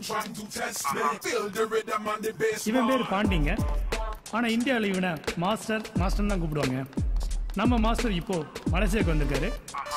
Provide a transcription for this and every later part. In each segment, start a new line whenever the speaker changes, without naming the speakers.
trying to test me. Feel the rhythm and the bass.
இவன் பேர் பாண்டிங்க ஆனா இந்தியாவில் இவனை மாஸ்டர் மாஸ்டர் தான் கூப்பிடுவாங்க நம்ம மாஸ்டர் இப்போ மலேசியாவுக்கு வந்திருக்காரு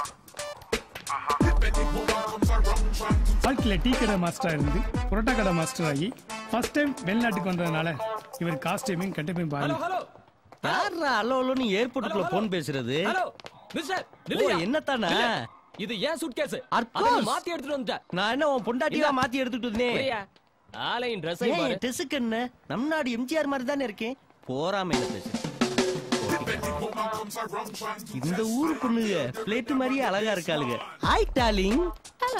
வாழ்க்கையில் டீ கடை மாஸ்டரா இருந்து புரோட்டா கடை மாஸ்டர் ஆகி ஃபர்ஸ்ட் டைம் வெளிநாட்டுக்கு வந்ததுனால இவர் காஸ்டியூமையும் கட்டமையும் பாருங்க
ஹலோ
யாரா அல்லோ அல்லோன்னு ஏர்போர்ட்டுக்குள்ள போன் பேசுறது
ஹலோ மிஸ்டர்
ஓ
நில்லுயா.
என்னத்தானே
நில்லு. இது ஏன் சூட்கேஸ்
Of
அதை நீ
course.
மாத்தி எடுத்துட்டு வந்துட்ட
நான் என்ன உன் பொண்டாட்டியா
இல்ல.
மாத்தி எடுத்துட்டு வந்தேன்
புரியா? ஆலையின் ட்ரெஸ்
ஏன் டெசுக்கு என்ன நம் நாடு எம்ஜிஆர் மாதிரி தானே இருக்கேன் போறாம என்ன பேசு இந்த ஊரு பொண்ணுங்க பிளேட் மாதிரியே அழகா இருக்காளுங்க ஹாய் டார்லிங்
ஹலோ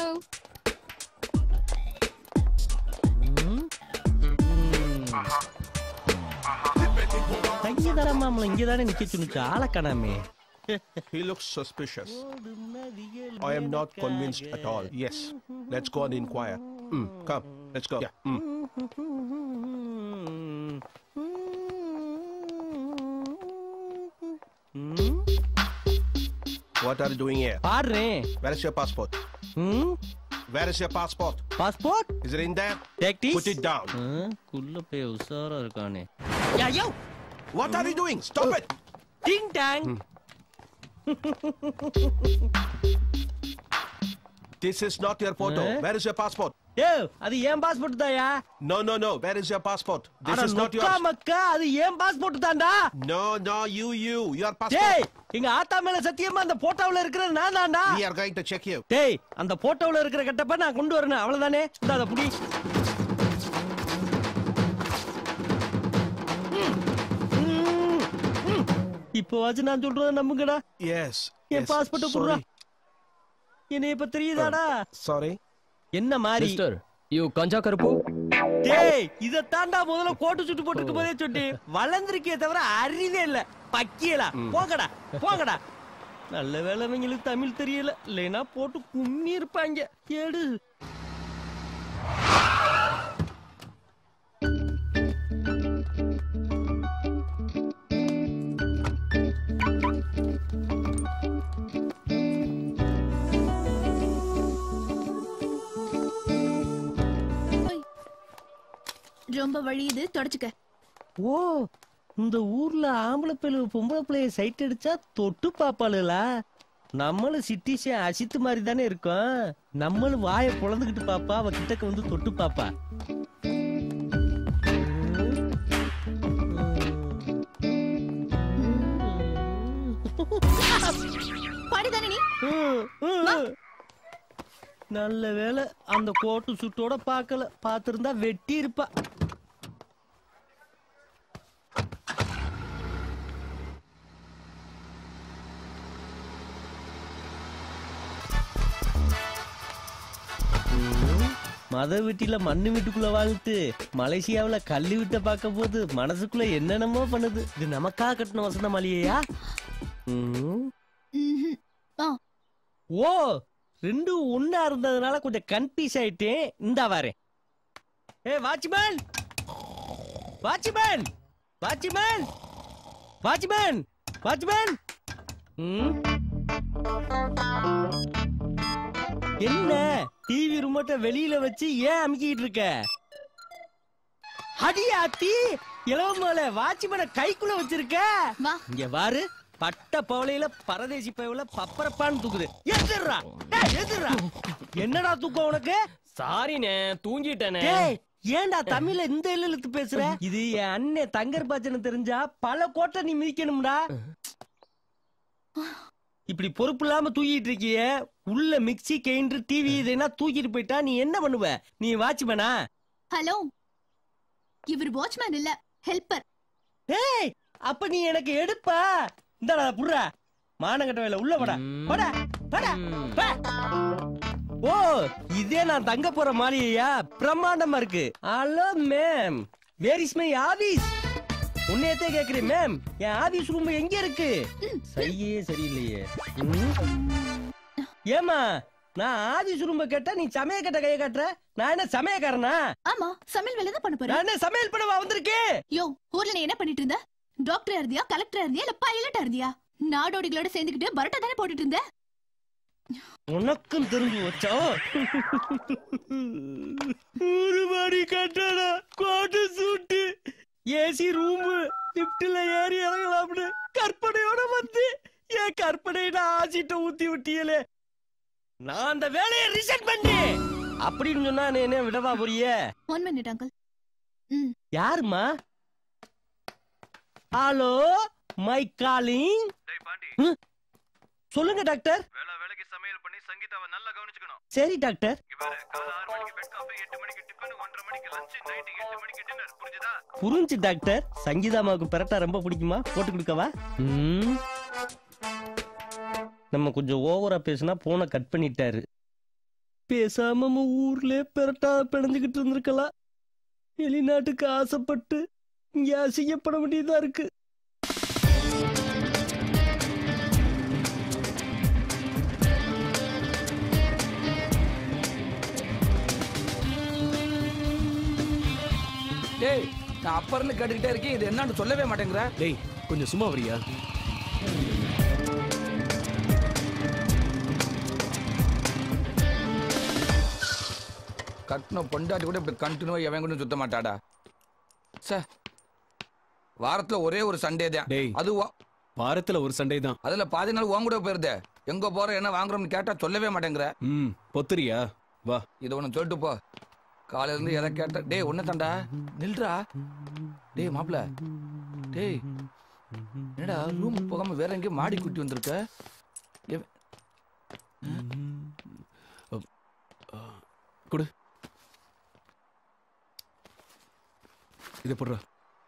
கையதர மாமலை இங்க தானே நிக்க சொன்னுச்சு ஆளை காணாமே
He looks suspicious. I am not convinced at all. Yes. Let's go and inquire. Mm, come, let's go. Yeah. mm. What are you doing here?
பாடுறேன்
Where is your passport?
ம்
Where is your passport?
Passport
Is it in there?
Take this
Put it down.
குள்ள போய் உசாரா இருக்கானே
Yeah, yo! What are you doing? Stop it!
Ding dong
This is not your photo.
Eh?
Where is your passport?
ஏ அது ஏன் passport தாயா
No, no, no. Where is your passport? This
அட
is not
நொக்கா
yours.
மக்கா அது ஏன் passport தான்டா
No, no, you, you. Your
டேய்
passport.
எங்க ஆத்தா மேல சத்தியமா அந்த போட்டோவுல இருக்கிறது நான் தான்டா
We are going to check you.
டேய் அந்த போட்டோவுல இருக்கிற கட்டப்ப நான் கொண்டு வரணும் அவ்வளவுதானே இந்த அத புடி இப்போ வாச்சு நான் சொல்றத நம்புங்கடா
Yes.
என்
yes.
பாஸ்போர்ட் குடுறா
Sorry.
என்னைய இப்ப தெரியுதாடா
Sorry.
என்ன மாதிரி
மிஸ்டர் யூ கஞ்சா கருப்பு
டேய் இத தாண்டா முதல்ல கோட்டு சுட்டு போட்டுக்கு போதே சொன்னி வளர்ந்திருக்கே தவிர அறிவே இல்ல பக்கியலா போங்கடா போங்கடா நல்ல வேலை இவங்களுக்கு தமிழ் தெரியல இல்லைன்னா போட்டு கும்மி இருப்பாங்க ஏடு
ரொம்ப வழியுது தொடச்சுக்க
ஓ இந்த ஊர்ல ஆம்பளை பிள்ளை பொம்பளை பிள்ளைய சைட் அடிச்சா தொட்டு பாப்பாளுகளா நம்மளும் சிட்டிஸே அசித்து மாதிரி தானே இருக்கோம் நம்மளும் வாயை பொழந்துகிட்டு பாப்பா அவ கிட்டக்க வந்து தொட்டு பாப்பா
பாடிதானே நீ
ம், ம். நல்ல வேளை அந்த கோட்டு சுட்டோட பார்க்கல பார்த்திருந்தா வெட்டி இருப்பா ம், மத வீட்டில மண்ணு வீட்டுக்குள்ள வாழ்த்து மலேசியாவுல கல்லு வீட்டை பார்க்க போது மனசுக்குள்ள என்னென்னமோ பண்ணுது இது நமக்கா கட்டின வசந்த மலையா ம்
ம்ஹும். ஆ
ஓ ரெண்டும் ஒண்ணா இருந்ததுனால கொஞ்சம் கன்ஃபியூஸ் ஆயிட்டேன் இந்தா வரேன் ஏ watchman watchman watchman watchman watchman ம்? என்ன டிவி ரிமோட்டை வெளியில வச்சு ஏன் அமுக்கிட்டு இருக்க அடியாத்தி இளவமலை வாட்ச்மேனை கைக்குள்ள வச்சிருக்க
வா
இங்க பாரு பட்ட பவளையில பரதேசி பயவுல பப்பரப்பான்னு தூக்குது எதிர்றா டேய், எதிர்றா என்னடா தூக்கம் உனக்கு
சாரிண்ணே தூங்கிட்டேனே
டேய் ஏன்டா தமிழ்ல இந்த எழுத்து பேசுற இது என் அண்ணன் தங்கர் பாச்சனை தெரிஞ்சா பல கோட்டை நீ மிதிக்கணும்டா இப்படி பொறுப்பு இல்லாம தூக்கிட்டு இருக்கிய உள்ள மிக்ஸி கெயின்று டிவி இதெல்லாம் தூக்கிட்டு போயிட்டா நீ என்ன பண்ணுவ நீ வாட்ச்மேனா
ஹலோ இவர் வாட்ச்மேன் இல்ல ஹெல்ப்பர்
ஏய் அப்ப நீ எனக்கு எடுப்பா இந்தாடா புடுறா மானங்கட்ட வேலை உள்ள போடா போடா போடா போ. ஓ இதே நான் தங்க போற மாளிகையா பிரம்மாண்டமா இருக்கு hello ma'am where is my office உன்னையத்தே கேக்குறேன் மேம் என் ஆபீஸ் ரூம் எங்க இருக்கு சரியே சரியில்லையே ம்? ஏமா நான் ஆபீஸ் ரூம் கேட்டா நீ சமய கட்ட கைய காட்டுற நான் என்ன சமயக்காரனா
ஆமா சமையல் வேலை தான் பண்ண போறேன்
நான் என்ன சமையல் பண்ணவா வந்திருக்கேன்
யோ ஊர்ல நீ என்ன பண்ணிட்டு இருந்த டாக்டரா இருந்தியா கலெக்டரா இருந்தியா இல்ல பைலட்டா இருந்தியா நாடோடிகளோட சேர்ந்துக்கிட்டு பரோட்டா தானே போட்டுட்டு இருந்த
உனக்கும் தெரிஞ்சு வச்சா ஒரு மாடி கட்டட கோட்டு சூட்டு ஏசி ரூமு லிப்ட்ல ஏறி இறங்கலாம்னு கற்பனையோட வந்து என் கற்பனையில ஆசிட்ட ஊத்தி விட்டியலே நான் அந்த வேலையை ரிசைன் பண்ணி அப்படின்னு சொன்னா நீ என்ன விடவா போறிய
ஒன் மினிட் அங்கிள் ம்
யாருமா ஹலோ மை காலிங் சொல்லுங்க டாக்டர்
வேளா வேலைக்கு சமையல் பண்ணி சங்கீதாவை நல்லா கவனிச்சுக்கணும்
சரி டாக்டர்
இங்க பாரு காலை ஆறு மணிக்கு பெட் காஃபி எட்டு மணிக்கு டிஃபன் ஒன்றரை மணிக்கு லஞ்ச் நைட்டு எட்டு மணிக்கு டின்னர் புரிஞ்சுதா
புரிஞ்சு டாக்டர் சங்கீதாமாவுக்கு பெரட்டா ரொம்ப பிடிக்குமா போட்டு கொடுக்கவா ம். நம்ம கொஞ்சம் ஓவரா பேசினா போனை கட் பண்ணிட்டாரு பேசாம நம்ம ஊர்ல பெரட்டா பிணைஞ்சுக்கிட்டு இருந்திருக்கலாம் வெளிநாட்டுக்கு ஆசைப்பட்டு இங்க அசிங்கப்பட வேண்டியதா இருக்கு
டேய் நான் அப்ப இருந்து கேட்டுக்கிட்டே இருக்கேன் இது என்னன்னு சொல்லவே மாட்டேங்கிற
டேய் கொஞ்சம் சும்மா வரியா
கட்டின பொண்டாட்டி கூட இப்படி கண்டினியூவா எவன் கூட சுத்த மாட்டாடா சே வாரத்துல ஒரே ஒரு சண்டே தான்
டேய்.
அது வா-
வாரத்துல ஒரு சண்டே தான்
அதுல பாதி நாள் உன் கூட போயிருதே எங்க போற என்ன வாங்குறோம்னு கேட்டா சொல்லவே மாட்டேங்கிற
ம் பொத்துறியா வா
இதை ஒண்ணு சொல்லிட்டு போ காலையில இருந்து எதை கேட்ட டேய் ஒண்ணு தாண்டா நில்றா டேய் மாப்ள டேய் என்னடா ரூம் போகாம வேற எங்கேயும் மாடி குட்டி வந்திருக்க எவ-
கொடு இதை போடுறா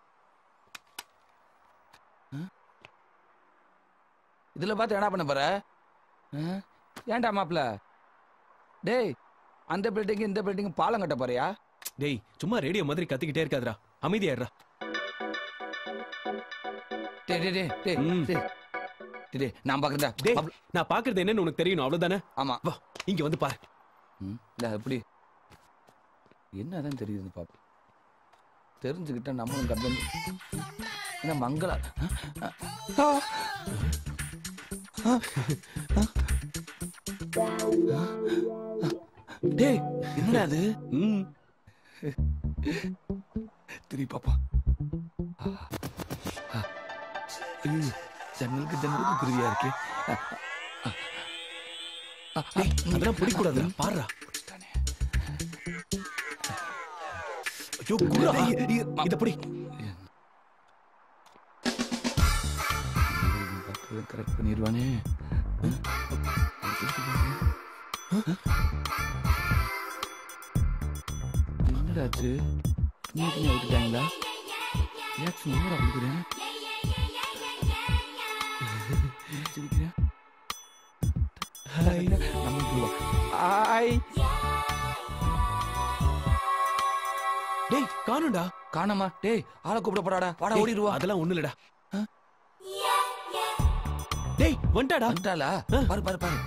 இதுல பார்த்து என்ன பண்ண போற ஆ? ஏன்டா மாப்ள டேய் அந்த பில்டிங் இந்த பில்டிங் பாலம் கட்ட போறியா
டேய் சும்மா ரேடியோ மாதிரி கத்திக்கிட்டே இருக்காதடா அமைதியாடுறா
டேய் டேய் டேய் டேய்
ம்.
டேய். டேய், டேய் நான் பாக்குறதா
டேய் நான் பாக்குறது என்னன்னு உனக்கு தெரியணும் அவ்வளவுதானே
ஆமா
வா இங்க வந்து பாரு
ம், இல்ல எப்படி என்னதான் தெரியுது பாப்பா தெரிஞ்சுக்கிட்டா நம்மளும் கடன் என்ன மங்களா ஆ, ஆ. டேய் என்னடா அது
ம்
திரி பாப்பா ஐயோ, ஜன்னலுக்கு ஜன்னலுக்கு குருவியா இருக்கே
டேய் அதெல்லாம் பிடிக்கூடாது பாருடா ஐயோ குடுடா இத பிடி
கரெக்ட் பண்ணிடுவானே என்னடாச்சு இன்னைக்கு விட்டுட்டாங்களா ரியாக்ஷன் என்னடா கொடுக்குறேன் சிரிக்கிறேன் ஹாய்
டேய் காணும்டா
காணாமா டேய் ஆளை கூப்பிட போறாடா வாடா
டேய்,
ஓடிடுவா
அதெல்லாம் ஒண்ணு இல்லடா டேய் வந்துட்டாடா
வந்துட்டாளா பாரு பாரு பாரு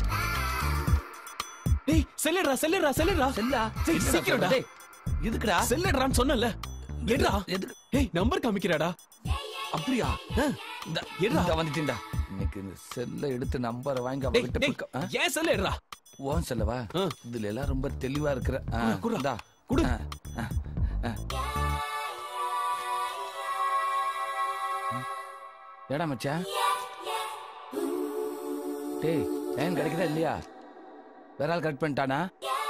டேய் செல்லுடா செல்லுடா செல்லுடா
செல்லா
டேய்,
என்னடா
சீக்கிரம்டா.
சொல்ற? டேய், எதுக்குடா
செல்லுடான்னு சொன்னல எடுடா
எதுக்கு
டேய் நம்பர் காமிக்கிறாடா
அப்படியா
ஆ,
இந்த
எடுடா.
இந்த வந்துட்டேன்டா இன்னைக்கு இந்த செல்ல எடுத்து நம்பரை வாங்கி
டேய்,
அவகிட்ட
டேய்,
கொடுக்க- ஆ?
ஏன் செல்ல எடுடா
உன் செல்லவா
ஆ.
இதுல எல்லாம் ரொம்ப தெளிவா இருக்கிற ஆ,
குடு, குடு.
இந்தா.
குடு.
ஆ, ஆ, ஆ. ம். ஏடா மச்சான் டேய் லைன் கிடைக்குதா இல்லையா வேற ஆள் கட் பண்ணிட்டானா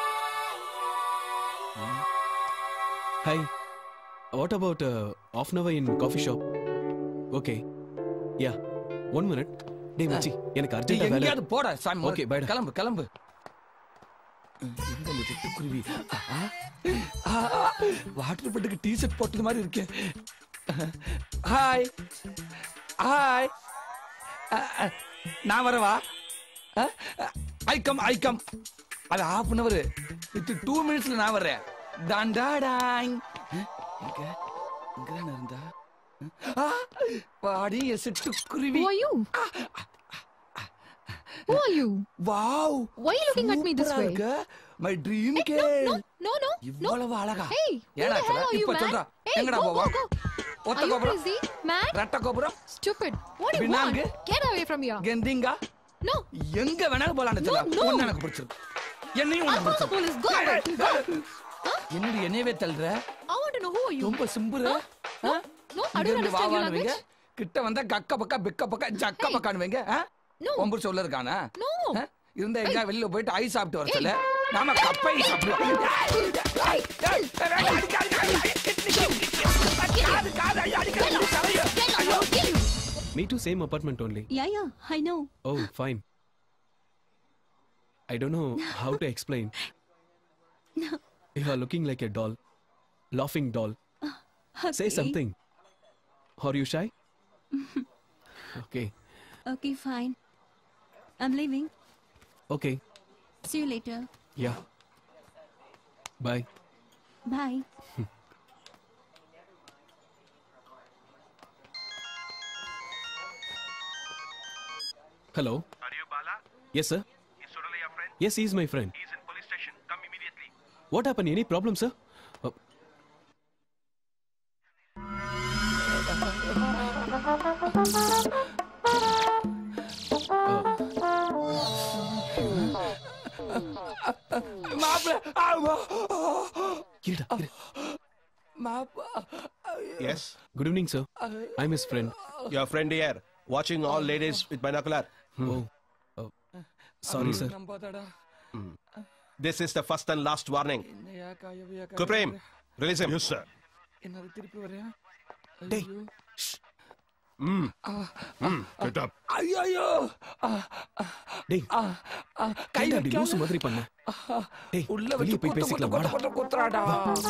hi what about half an hour in coffee shop okay yeah one minute டேய் மச்சி எனக்கு
நீ
அர்ஜென்ட்டா வேலை
எங்கேயாவது போட சாமி
Okay, bye டா.
கிளம்பு கிளம்பு எங்க இந்த சிட்டுக்குருவி வாட்டர் பெட்டுக்கு டி ஷர்ட் போட்டது மாதிரி இருக்கு ஹாய் ஹாய் நான் வரவா ஐ கம் ஐ கம் அது half an hour with two மினிட்ஸ்ல நான் வர்றேன் டாண்டாடாங் எங்க இங்க தானே இருந்தா ஆ, வாடி என் சிட்டுக்குருவி
Who are you? Who are you?
Wow
Why are you looking at me this
சூப்பரா
way?
இருக்க my dream
No,
girl
no, no, no.
இவ்வளவு அழகா
Hey, who
ஏடா
the hell are you,
இப்ப
man?
சொல்றா
Hey,
எங்கடா
go,
போவா
go, go.
ஒத்த
Are you
கோபுரம்
crazy? Man?
ரெட்ட கோபுரம்
Stupid. What do you
பின்னாங்கு?
want? Get away from here.
கெந்திங்கா
நோ
எங்க வேணாலும் போலாம்
No, no.
ஒன்னு எனக்கு பிடிச்சிருக்கு என்னையும்
I'll
உனக்கு
call the police. Go away.
பிடிச்சிருக்கு என்னடி என்னையவே தள்ளுற
I want to know who are you.
ரொம்ப சிம்புற
No, no, I don't understand your language.
கிட்ட வந்தா கக்க பக்கா பிக்க பக்கா ஜக்க
Hey.
பக்கானுவீங்க
No.
ஒம்பு சொல்ல இருக்கானா
No.
ஆ? இருந்தா எங்க வெளியில போயிட்டு ஐ சாப்பிட்டு வர சொல்ல நாம கப்பை சாப்பிடுவோம்
Me too, same apartment only.
Yeah, yeah, I know.
Oh, fine. I don't know how to explain. You are looking like a doll. Laughing doll. Say
Okay.
something. Are you shy? okay.
Okay, fine. I'm leaving.
Okay.
See you later.
Yeah. Bye.
Bye.
Hello.
Are you Bala?
Yes, sir.
Is Surala your friend?
Yes, he is my friend.
He's in police station. Come immediately.
What happened? Any problem, sir? Uh,
மாப்பிள ஆமா
இருடா, இரு.
மாப்பா
Yes?
Good evening, sir. I'm his friend.
Your friend here, watching all ladies with binocular.
Oh. Oh. Sorry, sir.
நம்பாதடா
This is the first and last warning.
என்னையா காயவியா
Kuprem, release him.
Yes, sir.
என்னது திருப்பி வரையா
டேய்.
Get up.
ஐயோ
டேய்
கை
ஏன்டா அப்படி
வைக்காத.
லூசு மாதிரி பண்ண டேய்
உள்ள
வெளிய
வச்சு
போய்
கொத்து கொத்து
பேசிக்கலாம்
கொத்து
வாடா
கொத்து குத்துறாடா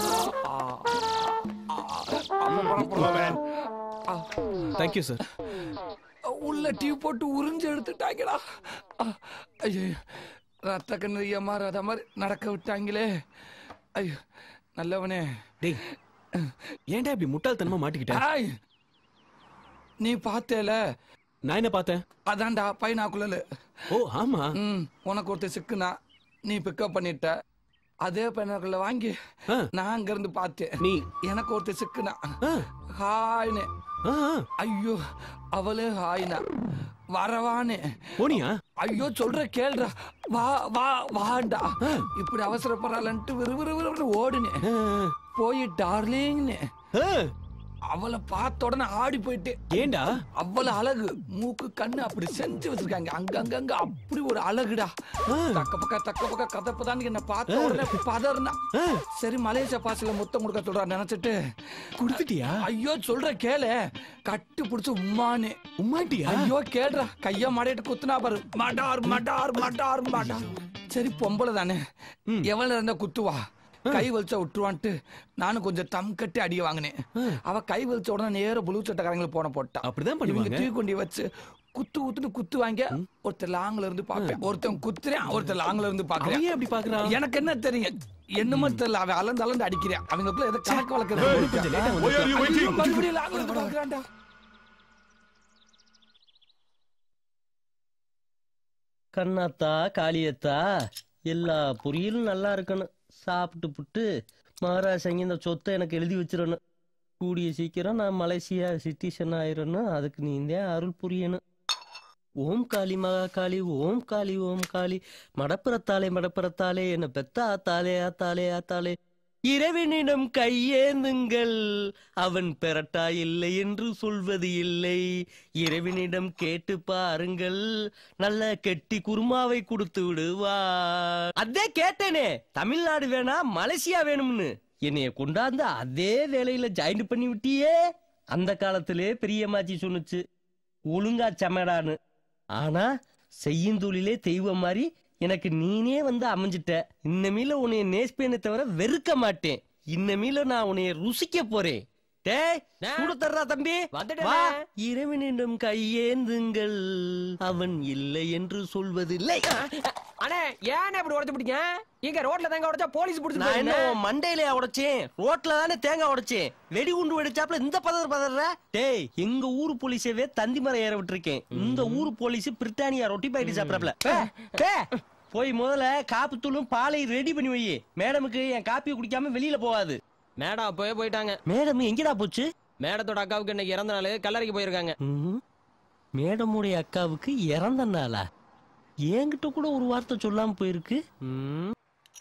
Go, man.
Thank you sir
உள்ள டீ போட்டு உறிஞ்சு எடுத்துட்டாங்கடா ஐயோ ரத்த கண்ணறிய மாறாத மாதிரி நடக்க விட்டாங்களே ஐயோ நல்லவனே
டேய் ஏன்டா இப்படி முட்டாள்தனமா மாட்டிக்கிட்ட
ஆய் நீ பார்த்தேல
நான் என்ன பார்த்தேன்
அதான்டா பைனாக்குள்ள
ஓ ஆமா
ம் உனக்கு ஒருத்தர் சிக்குனா நீ பிக்கப் பண்ணிட்ட அதே பைனாக்குள்ள வாங்கி
ஆ.
நான் அங்க இருந்து பார்த்தேன்
நீ
எனக்கு ஒருத்தர் சிக்குனா
ஆ,
ஹாய்னு
ஆ, ஆ.
ஐயோ அவளே ஹாய்னா வரவானே
போனியா
ஐயோ சொல்ற கேள்றா வா வா வாண்டா இப்படி அவசரப்படுறாளன்ட்டு விறு விறு விறுன்னு ஓடுனேன்
ஆ,
போய் டார்லிங்னு
ஆ.
அவளை பார்த்த உடனே ஆடி போயிட்டு
ஏன்டா
அவ்வளவு அழகு மூக்கு கண்ணு அப்படி செஞ்சு வச்சிருக்காங்க அங்க அங்க அங்க அப்படி ஒரு அழகுடா தக்க பக்க தக்க பக்க கதப்பதான் என்ன பார்த்த உடனே பதறினா
ஆ.
சரி மலேசியா பாசில முத்தம் கொடுக்க சொல்றா நினைச்சிட்டு
குடுத்துட்டியா
ஐயோ சொல்ற கேளு கட்டு பிடிச்சு உம்மானு
உம்மாட்டியா
ஐயோ கேடுறா கைய மாடிட்டு குத்துனா பாரு மடார் மடார் மடார் மடார் சரி பொம்பளை தானே எவ்வளவு இருந்தா குத்துவா கை வலிச்சா விட்டுருவான்ட்டு நானும் கொஞ்சம் தம் கட்டி அடிய வாங்கினேன் அவ கை வலிச்ச உடனே நேர புழு சட்டக்காரங்களை போன போட்டா
அப்படிதான்
இவங்க
பண்ணுவாங்க.
தூக்கி கொண்டு வச்சு குத்து குத்துட்டு குத்து வாங்க ஒருத்தர் லாங்ல இருந்து பாப்பேன் ஒருத்தன் குத்துறேன் ஒருத்தர் லாங்ல இருந்து
அவன்
பாக்குறேன்
ஏன் அப்படி பாக்குறான்
எனக்கு என்ன தெரியும் என்னமோ தெரியல அவன் அளந்து அளந்து அடிக்கிறேன் அவங்களுக்குள்ள ஏதோ கணக்கு வளர்க்கறது
கொஞ்சம் லேட்டா
Why are you waiting?
மறுபடியும் லாங்ல இருந்து பாக்குறான்டா
கண்ணாத்தா காளியத்தா எல்லா பொரியலும் நல்லா இருக்கணும் சாப்பிட்டு புட்டு மகாராஜங்க இந்த சொத்தை எனக்கு எழுதி வச்சிடணும் கூடிய சீக்கிரம் நான் மலேசியா சிட்டிசன் ஆயிரணும் அதுக்கு நீ இந்த அருள் புரியணும் ஓம் காளி மகா காளி ஓம் காளி ஓம் காளி மடப்புறத்தாலே மடப்புறத்தாலே என்ன பெத்த ஆத்தாலே ஆத்தாலே ஆத்தாலே இறைவனிடம் கையேந்துங்கள் அவன் பெறட்டா இல்லை என்று சொல்வது இல்லை இறைவனிடம் கேட்டு பாருங்கள் நல்ல கெட்டி குருமாவை கொடுத்து விடுவார் அதே கேட்டேனே தமிழ்நாடு வேணா மலேசியா வேணும்னு என்னைய கொண்டாந்து அதே வேலையில ஜாயின் பண்ணி விட்டியே அந்த காலத்திலே பெரியம்மாச்சி சொன்னுச்சு ஒழுங்கா சமடான்னு ஆனா செய்யும் தொழிலே தெய்வம் மாதிரி எனக்கு நீனே வந்து அமைஞ்சிட்ட இன்னமீல உன்னைய நேசிப்பேனே தவிர வெறுக்க மாட்டேன் இன்னமீல நான் உன்னைய ருசிக்க போறேன் டேய் கூட தர்றா தம்பி
வந்துட்டேனே.
வா இறைவனிடம் கையேந்துங்கள் அவன் இல்லை என்று சொல்வதில்லை
அண்ணே ஏன் இப்படி உடைச்சு பிடிங்க இங்க ரோட்ல தாங்க உடைச்சா போலீஸ்
நான் என்ன
பிடிச்சு
உன் மண்டையிலயா உடைச்சேன் ரோட்ல தானே தேங்காய் உடைச்சேன் வெடி குண்டு வெடிச்சாப்ல இந்த பதற பதற டேய் எங்க ஊரு போலீஸவே தந்தி மரம் ஏற விட்டுருக்கேன் இந்த ஊரு போலீஸ் பிரிட்டானியா ரொட்டி பாயிட்டு சாப்பிடறப்பல போய் முதல்ல காப்பு தூளும் பாலை ரெடி பண்ணி வை மேடமுக்கு என் காப்பியை குடிக்காம வெளியில போகாது
மேடம் அப்பவே போயிட்டாங்க
மேடம் எங்கடா போச்சு
மேடத்தோட அக்காவுக்கு இன்னைக்கு இறந்த நாள் கல்லறைக்கு போயிருக்காங்க
ம்ஹும். மேடமுடைய அக்காவுக்கு இறந்த நாளா என்கிட்ட கூட ஒரு வார்த்தை சொல்லாம போயிருக்கு
ம்.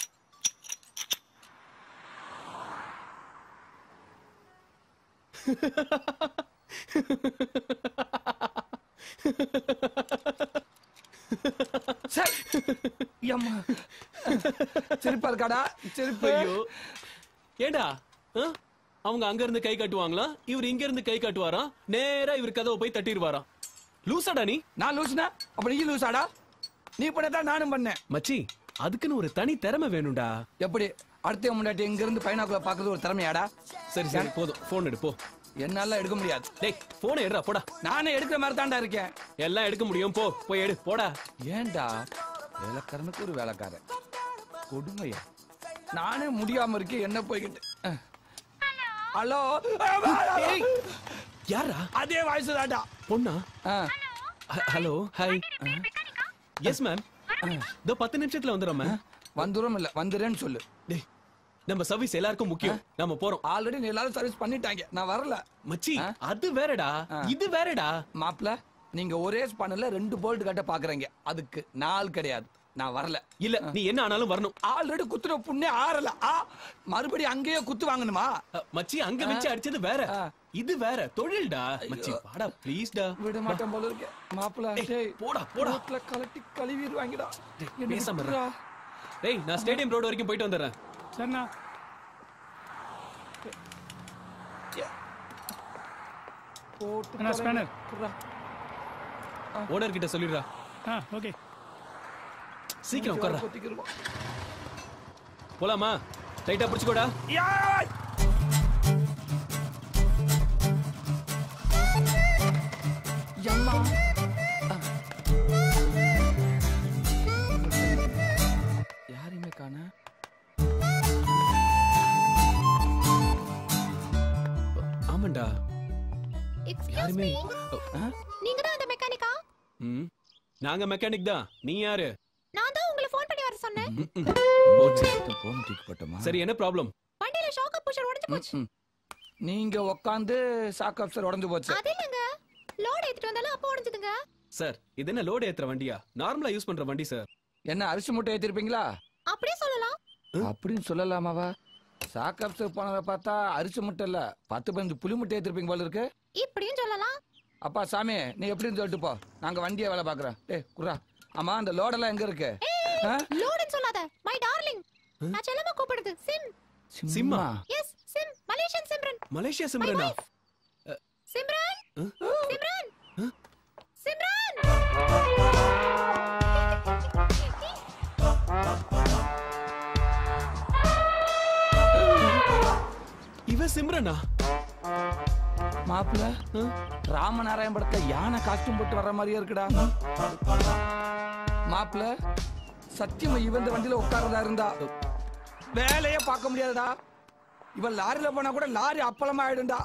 சரி. எம்மா. செருப்பா இருக்காடா செருப்பு
ஐயோ ஏண்டா ஆ? அவங்க அங்க இருந்து கை காட்டுவாங்களா இவர் இங்க இருந்து கை காட்டுவாராம் நேரா இவர் கதவை போய் தட்டிடுவாராம் லூசாடா நீ
நான் லூசுனா அப்ப நீ லூசாடா நீ பண்ணதான் நானும் பண்ணேன்
மச்சி அதுக்குன்னு ஒரு தனி திறமை வேணும்டா
எப்படி அடுத்த முன்னாடி இங்க இருந்து பைனாக்குள்ள பாக்குறது ஒரு திறமையாடா
சரி சரி போதும் போன் எடு போ
என்னால எடுக்க முடியாது
டேய் போனை எடுடா போடா
நானே எடுக்கிற மாதிரி தான்டா இருக்கேன்
எல்லாம் எடுக்க முடியும் போ போய் எடு போடா
ஏன்டா வேலைக்காரனுக்கு ஒரு வேலைக்காரன் கொடுமையா நானே முடியாம இருக்கேன் என்ன போய்கிட்டு அஹ். ஹலோ
ஏய், யாரா
அதே வாய்ஸ் தான்டா
பொண்ணா
அஹ்.
ஹ- ஹலோ ஹாய் எஸ் மேம் இதோ பத்து நிமிஷத்துல வந்துடுறோம் மேம்
வந்துரும் இல்ல வந்துறேன்னு சொல்லு
டேய் நம்ம சர்வீஸ் எல்லாருக்கும் முக்கியம் நம்ம போறோம்
ஆல்ரெடி நீ எல்லாரும் சர்வீஸ் பண்ணிட்டாங்க நான் வரல
மச்சி அது வேறடா இது வேறடா
மாப்ள நீங்க ஒரே ஸ்பான்ல ரெண்டு போல்ட் கட்ட பாக்குறீங்க அதுக்கு நாள் கிடையாது நான் வரல
இல்ல நீ என்ன ஆனாலும் வரணும்
ஆல்ரெடி குத்துன புண்ணே ஆறல ஆ மறுபடியும் அங்கேயே குத்து வாங்கணுமா
அ, மச்சி அங்க வச்சு அடிச்சது வேற
ஆ.
இது வேற தொழில்டா மச்சி வாடா ப்ளீஸ்டா
விட மாட்டேன் போல இருக்கு மாப்பிள
ஏய்,
டேய்
போடா, போடா.
ரோட்ல கலட்டி கழுவிடுவாங்கடா என்னை
பேசாம இரு.
விட்டுறா.
டேய் நான் ஸ்டேடியம் ரோடு வரைக்கும் போயிட்டு வந்துடுறேன்
சரிண்ணா
போட்டு
அண்ணா, spanner.
குடுறா.
ஓனர் கிட்ட சொல்லிடுறா
ஆ ஓகே
சீக்கிரம் உட்கார்றா
கொத்திக்கிருவோம்.
போலாமா டைட்டா பிடிச்சுக்கோடா
யாய்! எம்மா. ஆ. யாரையுமே காண
ஆமாண்டா
எக்ஸ்கியூஸ்
யாருமே
மீ நீங்க தான் அந்த மெக்கானிக்கா
ம் நாங்க மெக்கானிக் தான் நீ யாரு
நான் தான் உங்களை ஃபோன் பண்ணி வர சொன்னேன்
போன் தூக்கி போட்டோமா
சரி என்ன ப்ராப்ளம்
வண்டியில ஷாக் புஷர் உடைஞ்சு போச்சு
ம். நீங்க உக்காந்து சாக் அப்சர் உடஞ்சு போச்சு
அது இல்லங்க லோட் ஏத்திட்டு வந்தாலும் அப்போ உடைஞ்சதுங்க
சார் இது என்ன லோடு ஏத்துற வண்டியா நார்மலா யூஸ் பண்ற வண்டி சார்
என்ன அரிசி மூட்டை ஏத்திருப்பீங்களா
அப்படியே சொல்லலாம்
அப்படின்னு சொல்லலாமாவா சாக் அப்சர் போனதை பார்த்தா அரிசி முட்டை இல்ல பத்து பதினஞ்சு புளி முட்டை ஏத்திருப்பீங்க போல இருக்கு
இப்படியும் சொல்லலாம்
அப்பா சாமி நீ எப்படின்னு சொல்லிட்டு போ நாங்க வண்டியை வேலை பாக்குறோம் டேய் குர்ரா ஆமா அந்த லோடெல்லாம் எங்க இருக்கு ஆ?
லோடுன்னு சொல்லாத மை டார்லிங் நான் செல்லமா கூப்பிடுது சிம்
சிம்மா
yes Sim Malaysian Simran
Malaysia சிம்ரனா
சிம்ரன் சிம்ரன் சிம்ரன்
இவ சிம்ரனா
மாப்பிள்ள ராமநாராயண படத்துல யானை காஸ்டியூம் போட்டு வர்ற மாதிரியே இருக்குடா மாப்பிள்ள சத்தியமா இவன் இந்த வண்டியில உட்கார்றதா இருந்தா வேலையே பார்க்க முடியாதுடா இவன் லாரியில போனா கூட லாரி அப்பளமா ஆயிடும்டா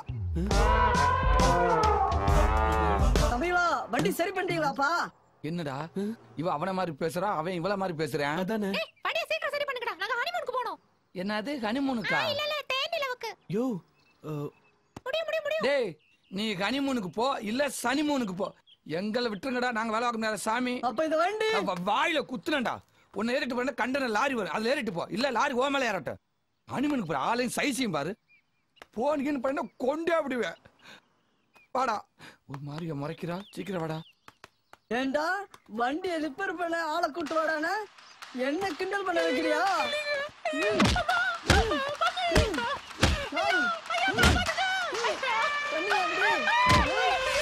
தம்பிவா வண்டி சரி பண்ணிட்டீங்களாப்பா
என்னடா இவன் அவன மாதிரி பேசுறான் அவன் இவள மாதிரி பேசுறான்
அதானே
ஏய் வண்டியை சீக்கிரம் சரி பண்ணுங்கடா நாங்க ஹனிமூனுக்கு போறோம்
என்னது ஹனிமூனுக்கா
இல்ல இல்ல தேன் நிலவுக்கு
யோ அஹ்,
முடியும் முடியும் முடியும்
டேய் நீ ஹனிமூனுக்கு போ இல்ல சனிமூனுக்கு போ எங்களை விட்டுருங்கடா நாங்க வேலை பார்க்க முடியாது சாமி
அப்ப இந்த வண்டி
அவ வாயில குத்துனண்டா உன்னை ஏறிட்டு போன கண்டன லாரி வரும் அதுல ஏறிட்டு போ இல்ல லாரி ஓ மேல ஏறட்டும் ஹனிமனுக்கு போற ஆளையும் சைஸையும் பாரு போனீங்கன்னு பண்ண கொண்டே அப்படிவே வாடா ஒரு மாதிரியா முறைக்கிறா சீக்கிரம் வாடா
ஏண்டா வண்டியை ரிப்பேர் பண்ண ஆளை கூட்டு வாடானா என்ன கிண்டல் பண்ண வைக்கிறியா ம். ம். ம். ஐய். ம். என்ன அப்படி?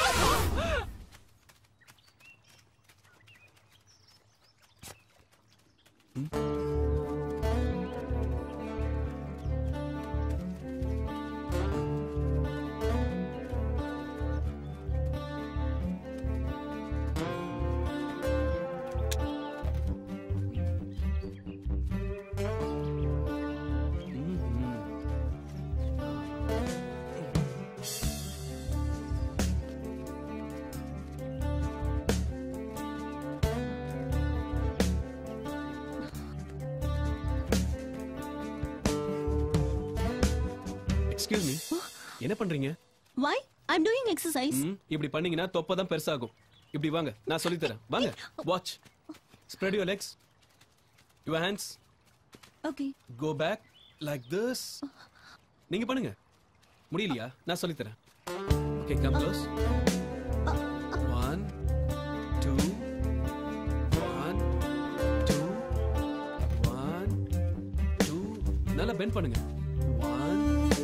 எக்ஸ்கியூஸ் மீ என்ன பண்றீங்க
வை ஐ அம் டூயிங் எக்ஸசைஸ்
ம், இப்படி பண்ணீங்கன்னா தொப்பை தான் பெருசாகும் இப்படி வாங்க நான் சொல்லி தரேன் வாங்க watch Spread your legs. Your hands.
Okay
Go back like this. நீங்க பண்ணுங்க முடியலையா நான் சொல்லித் தரேன் okay come close one two one two one two நல்லா பெண்ட் பண்ணுங்க ஒன்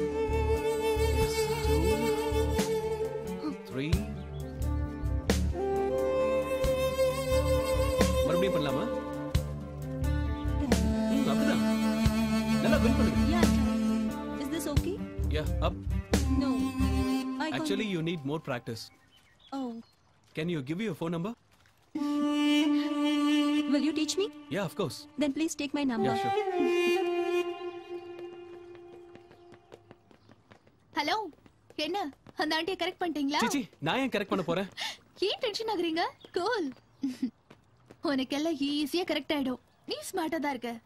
டூ த்ரீ மறுபடியும் பண்ணலாமா ம், அப்படிதான் நல்லா பெண்ட் பண்ணுங்க
yeah is this okay
Yeah, up.
No I
Actually, you need more practice.
Oh
Can you give me your phone number?
will you teach me
Yeah, of course.
then please take my number
Yeah, sure.
Hello என்ன அந்த ஆண்டியை correct பண்ணிட்டீங்களா
சிச்சி நான் ஏன் correct பண்ண போறேன்
ஏன் tension ஆகுறீங்க கூல் உனக்கெல்லாம் ஈஸியா கரெக்ட் ஆயிடும் நீ ஸ்மார்ட்டா தான் இருக்க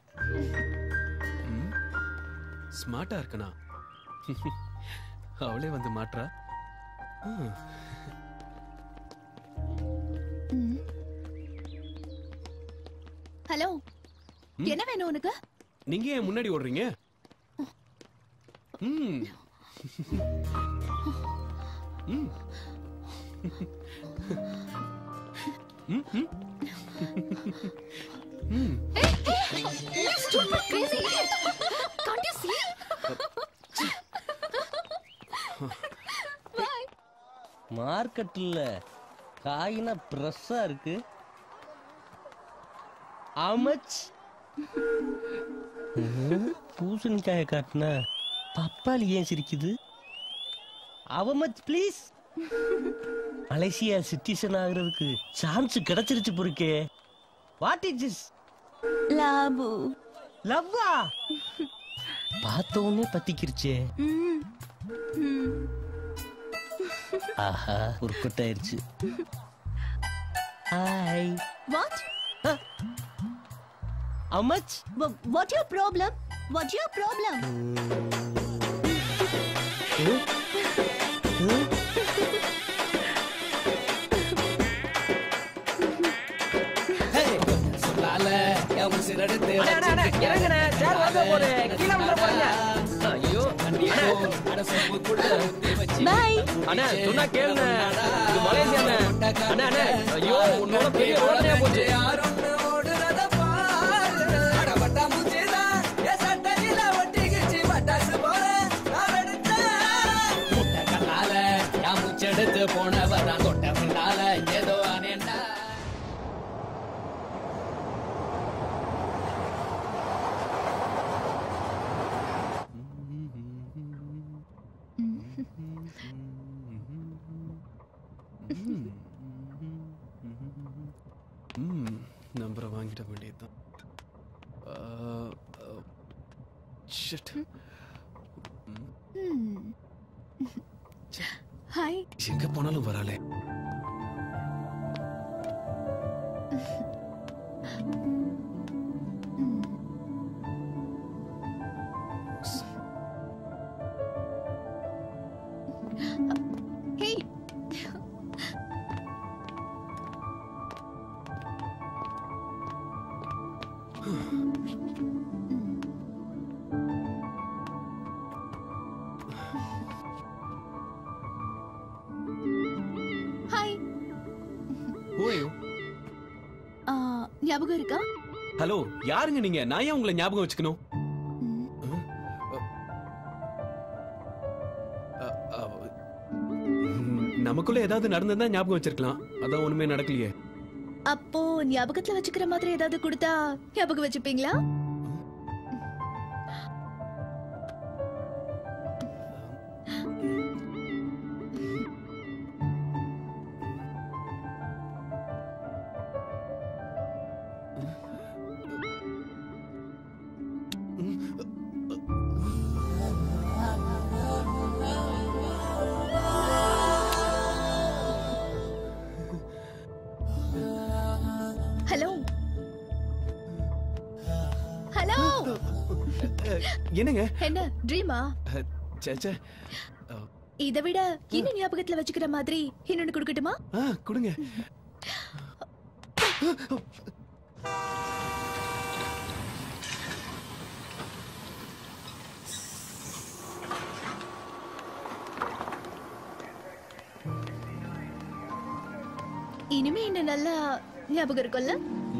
ஸ்மார்ட்டா இருக்கனா அவளே வந்து மாட்றா ம்.
ஹலோ என்ன வேணும் உனக்கு
நீங்க ஏன் முன்னாடி ஓடுறீங்க ம் ம். ம், ம். ம்.
You stupid crazy idiot! Can't you see? Bye.
மார்க்கெட்ல காயினா பிரஸ்ஸா இருக்கு அமச் பூசணிக்காய காட்டினா பப்பாளி ஏன் சிரிக்குது அவமச் ப்ளீஸ் மலேசியா சிட்டிசன் ஆகுறதுக்கு சான்ஸ் கிடைச்சிருச்சு பொறுக்கே வாட் இஸ் திஸ்
லாபு
லவ்வா பார்த்த உடனே பத்திக்கிருச்சே ஆஹா உருப்பட்டாயிருச்சு ஹாய்
What?
அமச்
Wh- What your problem? What your problem?
அண்ணே, அண்ணே, அண்ணே, இறங்குண்ணே. சேர் உடைஞ்ச போகுது. கீழே விழுந்துற போறீங்க. ஐயோ
Bye.
அண்ணே சொன்னா கேளுண்ணே இது மலேசியாண்ணே அண்ணே அண்ணே ஐயோ உன்னோட பெரிய ரோதனையா போச்சு
முச்செடுத்து போனவ நான் தொட்ட பின்னால ஏதோ அனேண்டா
ம் நம்பரை வாங்கிட வேண்டியதுதான் ஷிட்
Hi.
எங்க போனாலும் வராளே
Hey. Hi.
Who are you?
ஆ, ஞாபகம் இருக்கா
ஹலோ யாருங்க நீங்க நான் ஏன் உங்களை ஞாபகம் வச்சுக்கணும் அ, அ, ம், நமக்குள்ள ஏதாவது நடந்ததா ஞாபகம் வச்சிருக்கலாம் அதான் ஒண்ணுமே நடக்கலையே
அப்போ ஞாபகத்துல வச்சுக்கிற மாதிரி ஏதாவது கொடுத்தா ஞாபகம் வச்சுப்பீங்களா ஹலோ ஹலோ
அ, என்னங்க
என்ன ட்ரீமா
அ, ச்சே, ச்சே. அ,
இதை விட இன்னும் ஞாபகத்துல வச்சுக்கிற மாதிரி இன்னொன்னு கொடுக்கட்டுமா
ஆ கொடுங்க
இனிமே என்ன நல்லா ஞாபகம் இருக்கும்ல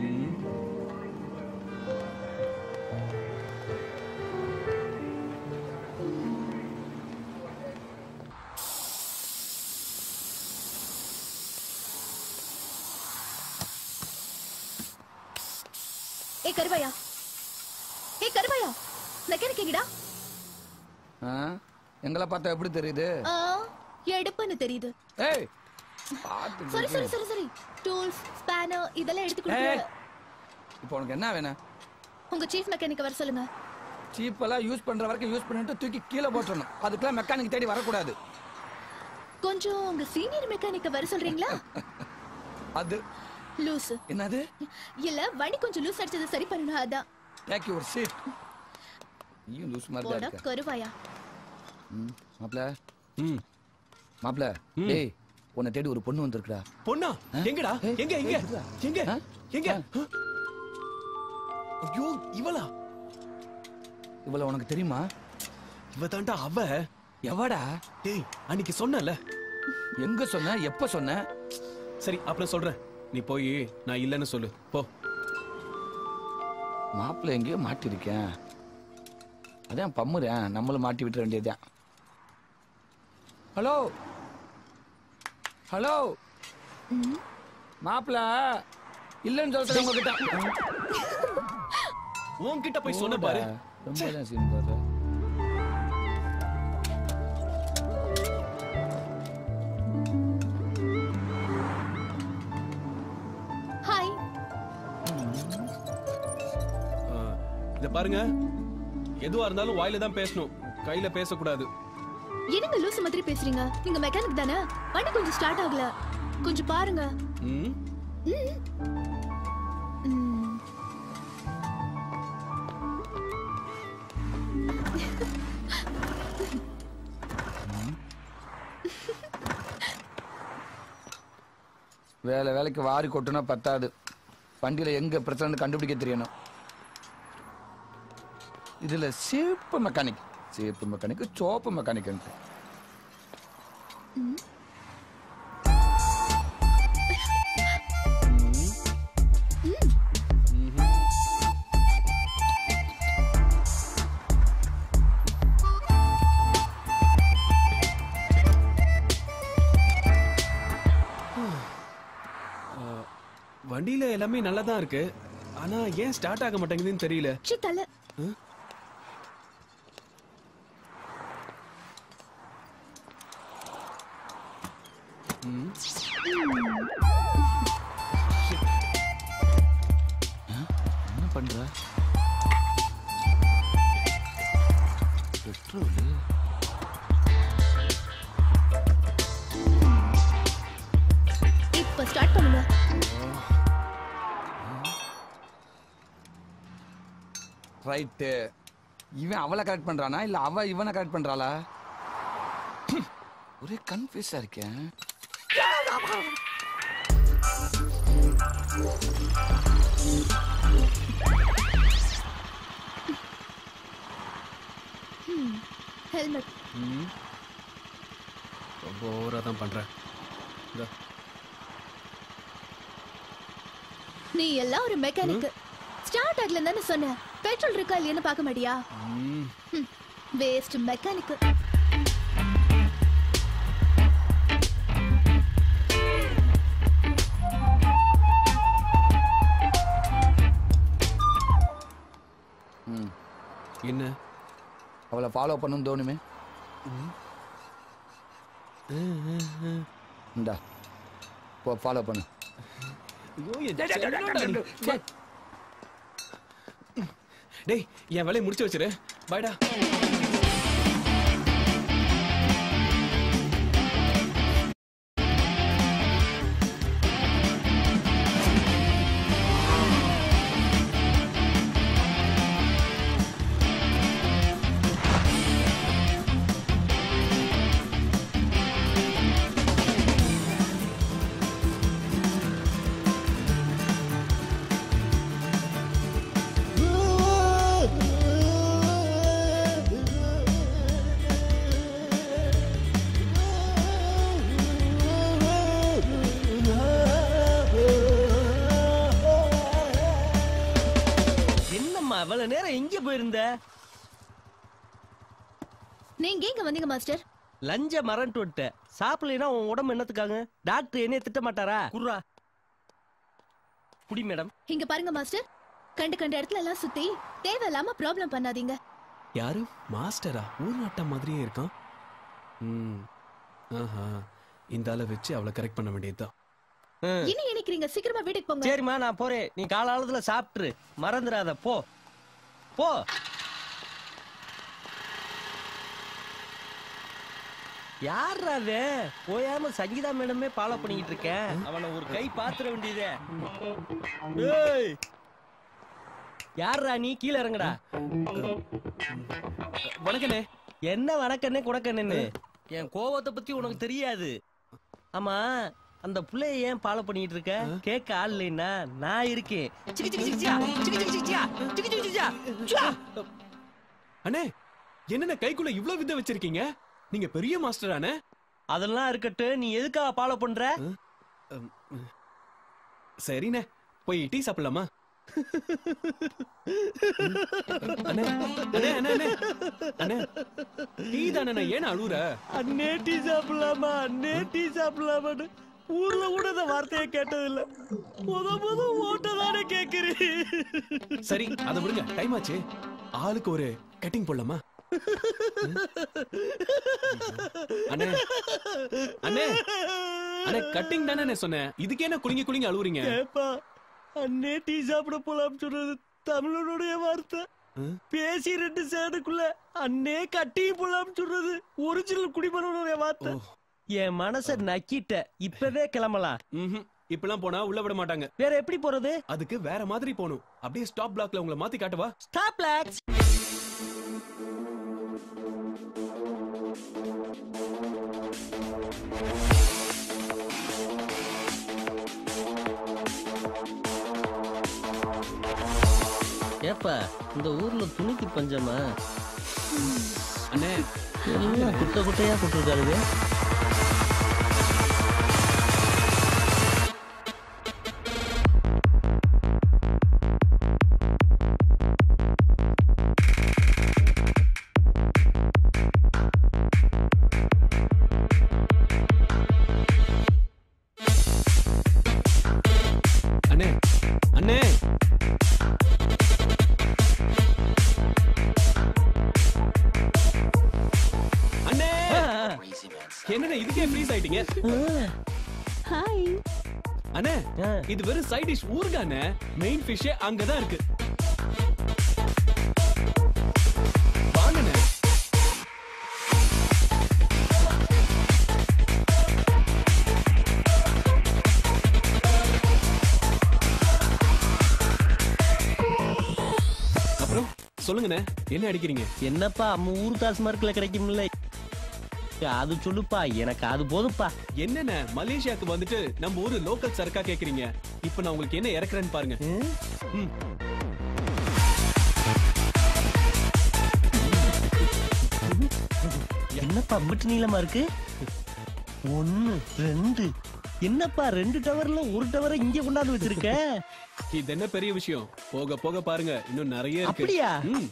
ஏ கருவாயா ஏ கருவாயா மெக்கானிக் எங்கடா
ஆ? எங்களை பார்த்தா எப்படி தெரியுது
ஆ, எடுப்புன்னு தெரியுது
ஏய் பார்த்து
சரி சரி சரி சரி டூல்ஸ் ஸ்பேனர் இதெல்லாம் எடுத்து கொடுங்க
ஏய். இப்போ உனக்கு என்ன வேணும்
உங்க சீஃப் மெக்கானிக்க வர சொல்லுங்க
சீப்பெல்லாம் யூஸ் பண்ற வரைக்கும் யூஸ் பண்ணிட்டு தூக்கி கீழே போட்டுறணும் அதுக்கெல்லாம் மெக்கானிக் தேடி வரக்கூடாது
கொஞ்சம் உங்க சீனியர் மெக்கானிக்க வர சொல்றீங்களா
அது
லூஸ்
என்னது
இல்ல வண்டி கொஞ்சம் லூஸ் அடிச்சது சரி பண்ணணும் அதான்
டேக் யுவர் சீட் நீயும் லூஸ் மாதிரி தான்
போட
இருக்க
கருவாயா
ம், மாப்ள
ம்
மாப்ள டேய் உன்னை தேடி ஒரு பொண்ணு வந்திருக்குடா
பொண்ணா எங்கடா எங்க எங்க எங்க எங்க ஐயோ இவளா
இவள உனக்கு தெரியுமா
இவ தாண்டா அவ
எவடா
டேய் அன்னைக்கு சொன்னல
எங்க சொன்ன எப்ப சொன்ன
சரி அப்புறம் சொல்றேன் நீ போய் நான் இல்லைன்னு சொல்லு போ
மாப்பிள்ள எங்கேயோ மாட்டிருக்கேன் அதான் பம்முறேன் நம்மளும் மாட்டி விட்டுற வேண்டியதுதான் ஹலோ ஹலோ மாப்பிள்ள இல்லைன்னு சொல்றேன் உங்ககிட்ட
உன்கிட்ட போய் சொன்ன பாரு
ரொம்ப தான் சீன் பாரு
ஹாய்
ஆ, இத பாருங்க எதுவா இருந்தாலும் வாயில தான் பேசணும் கையில பேசக்கூடாது
என்னங்க லூஸ் மாதிரி பேசுறீங்க நீங்க மெக்கானிக் தானே வண்டி கொஞ்சம் ஸ்டார்ட் ஆகல கொஞ்சம் பாருங்க
ம்
ம். ம்.
வேலை வேலைக்கு வாரி கொட்டுனா பத்தாது வண்டியில எங்க பிரச்சனை கண்டுபிடிக்க தெரியணும் இதுல சேப்பு மெக்கானிக் சேப்பு மெக்கானிக் சோப்பு மெக்கானிக்
ஆ, வண்டியில எல்லாமே நல்லா தான் இருக்கு ஆனா ஏன் ஸ்டார்ட் ஆக மாட்டேங்குதுன்னு தெரியல
சி தலை
ம்.
என்ன பண்ற பெட்ரோல்
இப்ப ஸ்டார்ட் பண்ணுங்க
ரைட்டு இவன் அவளை கரெக்ட் பண்றானா இல்ல அவ இவனை கரெக்ட் பண்றாளா ஒரே கன்ஃபியூஸா இருக்கேன்
ஹெல்மெட்
ம். ரொம்ப ஓவரா தான் பண்றேன் இதோ.
நீ எல்லாம் ஒரு மெக்கானிக் ஸ்டார்ட் ஆகல தானே சொன்ன பெட்ரோல் இருக்கா இல்லையான்னு பார்க்க மாட்டியா
ம்.
வேஸ்ட் மெக்கானிக்
ம்
என்ன
அவளை ஃபாலோ பண்ணணும்னு தோணுமே இந்தா போ ஃபாலோ பண்ணு
ஐயோ, என் செல்லடா நீ. டேய் என் வேலையை முடிச்சு வச்சிரு பாய்டா
அவ்வளவு நேரம் எங்க போயிருந்த
நீங்க எங்க வந்தீங்க மாஸ்டர்
லஞ்ச மறந்துட்டு விட்ட சாப்பிடலைன்னா உன் உடம்பு என்னத்துக்காங்க டாக்டர் என்னைய திட்ட மாட்டாரா குர்ரா குடி மேடம்
இங்க பாருங்க மாஸ்டர் கண்டு கண்ட இடத்துல எல்லாம் சுத்தி தேவையில்லாம ப்ராப்ளம் பண்ணாதீங்க
யாரு மாஸ்டரா ஊர் நாட்டம் மாதிரியே இருக்கான் ம் ஆஹா இந்த ஆளை வச்சு அவளை கரெக்ட் பண்ண வேண்டியதுதான்
இனி நினைக்கிறீங்க சீக்கிரமா வீட்டுக்கு போங்க
சரிம்மா நான் போறேன் நீ காலாளத்துல சாப்பிட்டுரு மறந்துடாத போ போ யார்ரா அவன் போயாம சங்கீதா மேடமே ஃபாலோ பண்ணிக்கிட்டு இருக்கேன் அவனை ஒரு கை பாத்துற வேண்டியதே ஏய் யார்ரா நீ கீழே இறங்குடா
வணக்கண்ணே
என்ன வணக்கண்ணே குடக்கண்ணு என் கோவத்தை பத்தி உனக்கு தெரியாது ஆமா அந்த புள்ளைய ஏன் ஃபாலோ பண்ணிட்டு இருக்க கேட்க ஆள் இல்லைன்னா நான் இருக்கேன் சிக்கு சிக்கு சிக்கியா, சிக்கு சிக்கு சிக்கியா, சிக்கு சிக்கு சிக்கியா, சுவா.
அண்ணே என்னென்ன கைக்குள்ள இவ்ளோ வித்தை வச்சிருக்கீங்க நீங்க பெரிய மாஸ்டர் அண்ணே
அதெல்லாம் இருக்கட்டும் நீ எதுக்காக ஃபாலோ பண்ற
சரிண்ணே போய் டீ சாப்பிடலாமா அண்ணே அண்ணே அண்ணே அண்ணே அண்ணே டீ தானே ஏன் அழுவுற
அண்ணே டீ சாப்பிடலாமா அண்ணே டீ சாப்பிடலாமான்னு ஊர்ல கூட இந்த வார்த்தையை கேட்டதில்ல முத முத ஓட்ட தானே கேக்குறீ
சரி அதை விடுங்க டைம் ஆச்சு ஆளுக்கு ஒரு கட்டிங் போடலாமா அண்ணே அண்ணே அண்ணே கட்டிங் தானே அண்ணே சொன்னேன் இதுக்கு என்ன குலுங்கி குலுங்கி அழுவுறீங்க
ஏப்பா அண்ணே டீ சாப்பிட போலாம் சொல்றது தமிழனுடைய வார்த்தை பேசி ரெண்டு சேதுக்குள்ள அண்ணே கட்டி போலாம் சொல்றது ஒரிஜினல் குடிமகனுடைய வார்த்தை என் மனச நக்கிட்ட இப்பவே கிளம்பலாம்
இப்பெல்லாம் போனா உள்ள விட மாட்டாங்க
வேற எப்படி போறது
அதுக்கு வேற மாதிரி போகணும் அப்படியே ஸ்டாப் பிளாக்ல உங்களை மாத்தி காட்டவா
ஸ்டாப் பிளாக்ஸ் ஏப்பா இந்த ஊர்ல துணிக்கு பஞ்சமா
அண்ணே
எல்லாம் குட்டை குட்டையா போட்டிருக்காருங்க
அண்ணே அண்ணே அண்ணே என்னண்ணே இதுக்கே ஃப்ரீஸ் ஆயிட்டீங்க
ஹாய்
அண்ணே இது வெறும் சைட் டிஷ் ஊருங்க அண்ணே மெயின் ஃபிஷ்ஷே அங்கதான் இருக்கு வாங்கண்ணே அப்புறம் சொல்லுங்கண்ணே என்ன அடிக்கிறீங்க
என்னப்பா நம்ம ஊர் டாஸ்மார்க்ல கிடைக்கும்ல அது சொல்லுப்பா எனக்கு அது போதுப்பா
என்னண்ணே மலேசியாக்கு வந்துட்டு நம்ம ஊரு லோக்கல் சரக்கா கேக்குறீங்க இப்போ நான் உங்களுக்கு என்ன இறக்குறேன்னு பாருங்க ம்.
என்னப்பா அம்பிட்டு நீளமா இருக்கு ஒன்னு ரெண்டு என்னப்பா ரெண்டு டவர்ல ஒரு டவரை இங்க கொண்டாந்து வச்சிருக்க
இது என்ன பெரிய விஷயம் போக போக பாருங்க இன்னும் நிறைய இருக்கு
அப்படியா?
ம்.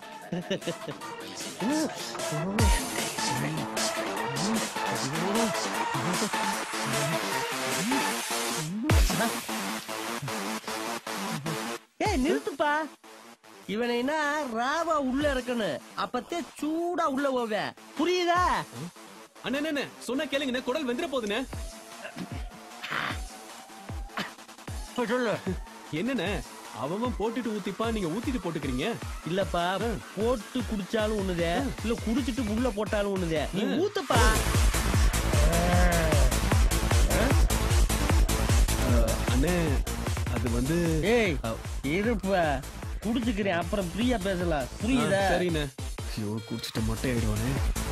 ஏய் நிறுத்துப்பா இவனை என்ன ராவா உள்ள இருக்கணும் அப்பத்தே சூடா உள்ள போவே புரியுதா
அண்ணே அண்ணே, அண்ணே சொன்னா கேளுங்கண்ணே குடல் வெந்துற போகுதுண்ணே
சொல்லு
என்னண்ணே அவன் போட்டுட்டு ஊத்திப்பா நீங்க ஊத்திட்டு போட்டுக்கிறீங்க
இல்லப்பா போட்டு குடிச்சாலும் ஒண்ணுதே இல்ல குடிச்சிட்டு உள்ள போட்டாலும் ஒண்ணுதே நீ ஊத்துப்பா
அண்ணே அது வந்து
ஏய் இருப்பா குடிச்சுக்கிறேன் அப்புறம் ஃப்ரீயா பேசலாம் புரியுதா
ஆ, சரிண்ணே ஐயோ குடிச்சிட்டு மொட்டை ஆயிடுவானே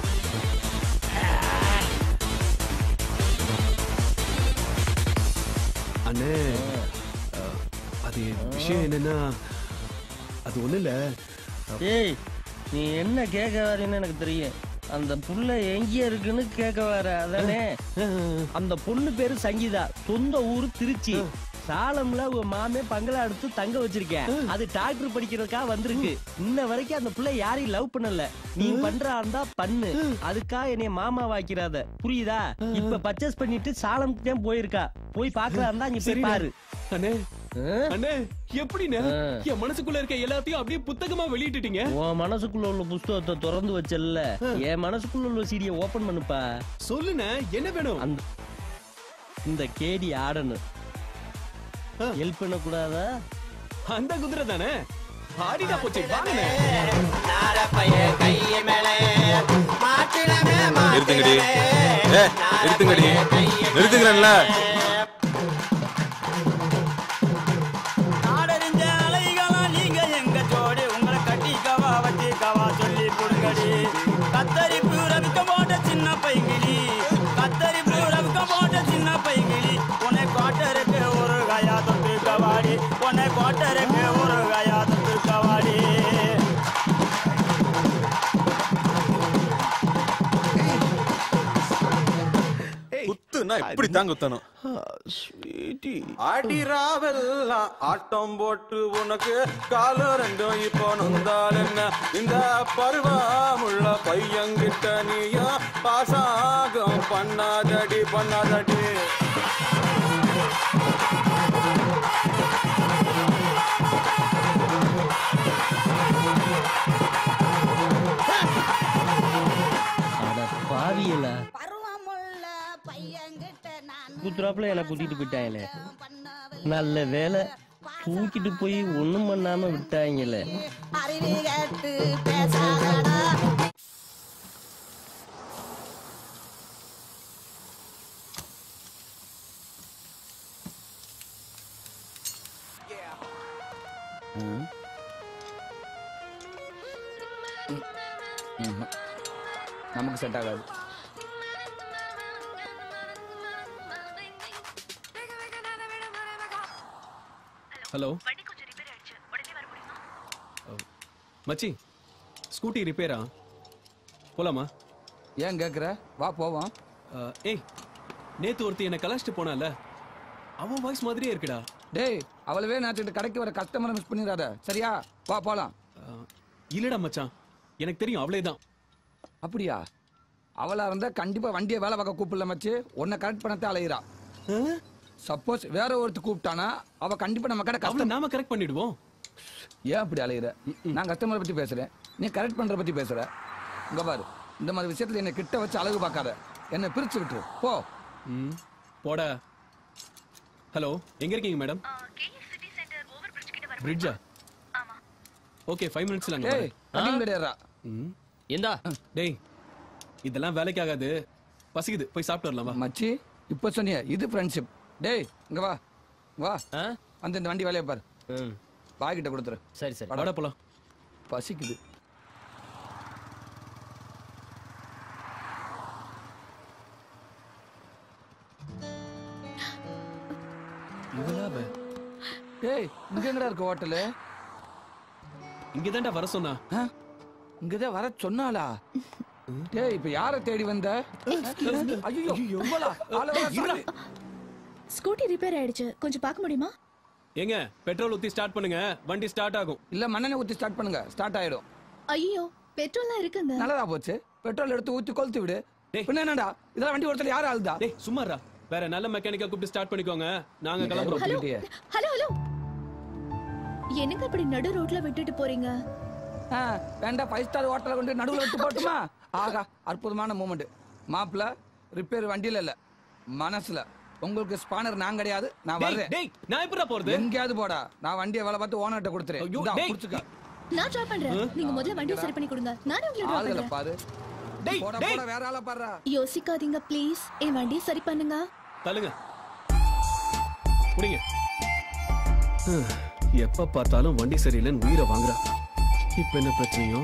அண்ணே அ, அது விஷயம் என்னன்னா அது ஒண்ணு இல்ல
ஏய் நீ என்ன கேட்க வரேன்னு எனக்கு தெரியும் அந்த புள்ள எங்க இருக்குன்னு கேட்க வர அதானே அந்த பொண்ணு பேரு சங்கீதா சொந்த ஊரு திருச்சி சாலம்ல உன் மாமே பங்களா எடுத்து தங்க வச்சிருக்கேன் அது டாக்டர் படிக்கிறதுக்காக வந்திருக்கு இன்ன வரைக்கும் அந்த பிள்ளை யாரையும் லவ் பண்ணல நீ பண்றா இருந்தா பண்ணு அதுக்காக என்னைய மாமா வாக்கிறாத புரியுதா இப்ப பர்ச்சேஸ் பண்ணிட்டு சாலம் தான் போயிருக்கா போய் பாக்குறா இருந்தா நீ போய்
சரிண்ணே.
பாரு
அண்ணே அண்ணே எப்படிண்ணே என் மனசுக்குள்ள இருக்க எல்லாத்தையும் அப்படியே புத்தகமா வெளியிட்டுட்டீங்க
உன் மனசுக்குள்ள உள்ள புஸ்தகத்தை திறந்து வச்சல்ல என் மனசுக்குள்ள உள்ள சீடியை ஓபன் பண்ணுப்பா
சொல்லுண்ணே என்ன வேணும்
அந்த இந்த கேடி ஆடணும் ஹெல்ப் பண்ண கூடாதா
அந்த குதிரை தானே ஆடிடா போச்சு வாங்கண்ணே
நிறுத்துங்கடி ஏ நிறுத்துங்கடி நிறுத்துங்கிறேன்ல
நாடறிஞ்ச அலைகளா நீங்க எங்க ஜோடி உங்களை கட்டிக்கவா வச்சிக்கவா சொல்லி கொடுங்கடி கத்தரிப்பு ரவிக்க போட்ட சின்ன பைங்கிளி கத்தரிப்பு ரவிக்க போட்ட சின்ன பைங்கிளி உன்னை கோட்டருக்கு ஒரு கயா தொட்டு கவாடி உன்னை கோட்டருக்கு ஒரு கயா தொட்டு கவாடி
குத்துனா இப்படி தான் குத்தணும்
அடிராவெல்லாம் ஆட்டம் போட்டு உனக்கு காலம் ரெண்டும் இப்போ நொந்தால் என்ன இந்த பருவமுள்ள பையன்கிட்ட நீயா பாசாகம் பண்ணாதடி பண்ணாதடி
அட பாவியல குத்துறாப்புல என்ன கூட்டிட்டு போயிட்டாங்களே நல்ல வேலை தூக்கிட்டு போய் ஒண்ணும் பண்ணாம விட்டாங்களே
அறிவு கேட்டு பேசாதடா
நமக்கு செட் ஆகாது
ஹலோ மச்சி ஸ்கூட்டி ரிப்பேரா போலாமா
ஏன் கேக்குற வா போவோம்
ஏய் நேத்து ஒருத்தி என்ன கலாச்சிட்டு போனால அவன் வாய்ஸ் மாதிரியே இருக்குடா
டேய் அவளவே நாட்டுட்டு கடைக்கு வர கஸ்டமரை மிஸ் பண்ணிடாத சரியா வா போலாம்
இல்லடா மச்சான் எனக்கு தெரியும் அவளே தான்
அப்படியா அவளா இருந்தா கண்டிப்பா வண்டியை வேலை பார்க்க கூப்பிடல மச்சு உன்னை கரெக்ட் பண்ணத்தை அலையிறா சப்போஸ் வேற ஒருத்தர் கூப்பிட்டானா அவ கண்டிப்பா நம்ம கடை கஷ்டம்
நாம கரெக்ட் பண்ணிடுவோம்
ஏன் அப்படி அலையிற நான் கஸ்டமரை பத்தி பேசுறேன் நீ கரெக்ட் பண்ற பத்தி பேசுற இங்க பாரு இந்த மாதிரி விஷயத்துல என்ன கிட்ட வச்சு அழகு பார்க்காத என்ன பிரிச்சு விட்டுரு போ
ம் போட ஹலோ எங்க இருக்கீங்க மேடம் பிரிட்ஜா ஓகே ஃபைவ் மினிட்ஸ்ல அங்க
ஏய்
வரேன்.
கட்டிங் கிடையாதா
ம்
இந்தா
டேய் இதெல்லாம் வேலைக்கு ஆகாது பசிக்குது போய் சாப்பிட்டு வரலாமா
மச்சி இப்ப சொன்னிய இது ஃப்ரெண்ட்ஷிப் டேய் இங்க வா வா அந்த இந்த வண்டி வேலையை பாரு பாய்கிட்ட கொடுத்துரு
சரி சரி
வாடா போலாம்
பசிக்குது
இவளாவ
டேய் இங்க எங்கடா இருக்கு ஹோட்டலு
இங்க வர சொன்னா
இங்கதான் வர சொன்னாளா டேய் இப்ப யார தேடி வந்த ஐயோ இவ்வளா ஆள வர சொல்லு.
ஸ்கூட்டி ரிப்பேர் ஆயிடுச்சு கொஞ்சம் பார்க்க முடியுமா
ஏங்க பெட்ரோல் ஊத்தி ஸ்டார்ட் பண்ணுங்க வண்டி ஸ்டார்ட் ஆகும்
இல்ல மண்ணெண்ணெய் ஊத்தி ஸ்டார்ட் பண்ணுங்க ஸ்டார்ட் ஆயிடும்
ஐயோ பெட்ரோல்லாம் இருக்குங்க
நல்லதா போச்சு பெட்ரோல் எடுத்து ஊத்தி கொளுத்து விடு பின்ன என்னடா இதெல்லாம் வண்டி ஒருத்தர் யார் ஆளுதா
டேய் சும்மாரா வேற நல்ல மெக்கானிக்கா கூப்பிட்டு ஸ்டார்ட் பண்ணிக்கோங்க நாங்க கிளம்புறோம்
ஹலோ ஹலோ ஹலோ என்னங்க இப்படி நடு ரோட்ல விட்டுட்டு போறீங்க
வேண்டாம் ஃபைவ் ஸ்டார் ஹோட்டல கொண்டு நடுவுல விட்டு போட்டுமா ஆகா அற்புதமான மூமெண்ட் மாப்பிள ரிப்பேர் வண்டியில இல்ல மனசுல உங்களுக்கு ஸ்பானர் நான் கிடையாது நான்
டேய்,
வர்றேன்
டேய், நான் எப்படிடா போறது?
எங்கேயாவது போடா நான் வண்டியை வேலை பார்த்து ஓனர்ட்ட கொடுத்துறேன்
ஐயோ,
இந்தா,
டேய்.
புடிச்சுக்க.
நான் டிராப் பண்றேன் நீங்க முதல்ல வண்டியை சரி பண்ணி கொடுங்க நானே உங்களை டிராப்
ஆளுகளை
பண்றேன்
பாரு போடா போடா வேற ஆளை பாருடா
யோசிக்காதீங்க ப்ளீஸ் என் வண்டியை சரி பண்ணுங்க
தள்ளுங்க புடிங்க எப்ப பார்த்தாலும் வண்டி சரியில்லைன்னு உயிரை வாங்குறா இப்ப என்ன பிரச்சனையோ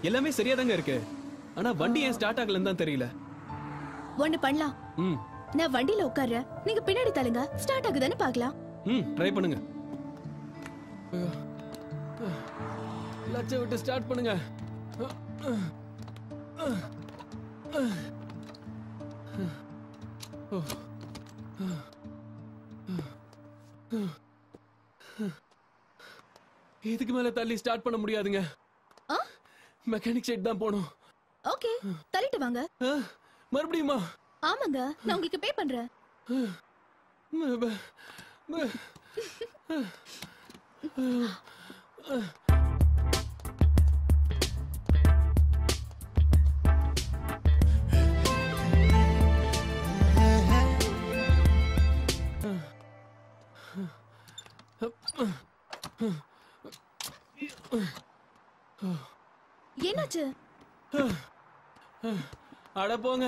எல்லாமே சரியா தாங்க இருக்கு ஆனா வண்டி ஏன் ஸ்டார்ட் ஆகலன்னு தான் தெரியல
ஒண்ணு பண்ணலாம்
ம்
நான் வண்டியில உட்கார்றேன் நீங்க பின்னாடி தள்ளுங்க ஸ்டார்ட் ஆகுதான்னு பார்க்கலாம்
ம் ட்ரை பண்ணுங்க லட்ச விட்டு ஸ்டார்ட் பண்ணுங்க இதுக்கு மேல தள்ளி ஸ்டார்ட் பண்ண முடியாதுங்க
ஆ?
மெக்கானிக் ஷெட் தான் போகணும்
ஓகே தள்ளிட்டு வாங்க
மறுபடியுமா
ஆமாங்க நான் உங்களுக்கு பே பண்றேன் என்னாச்சு
அட போங்க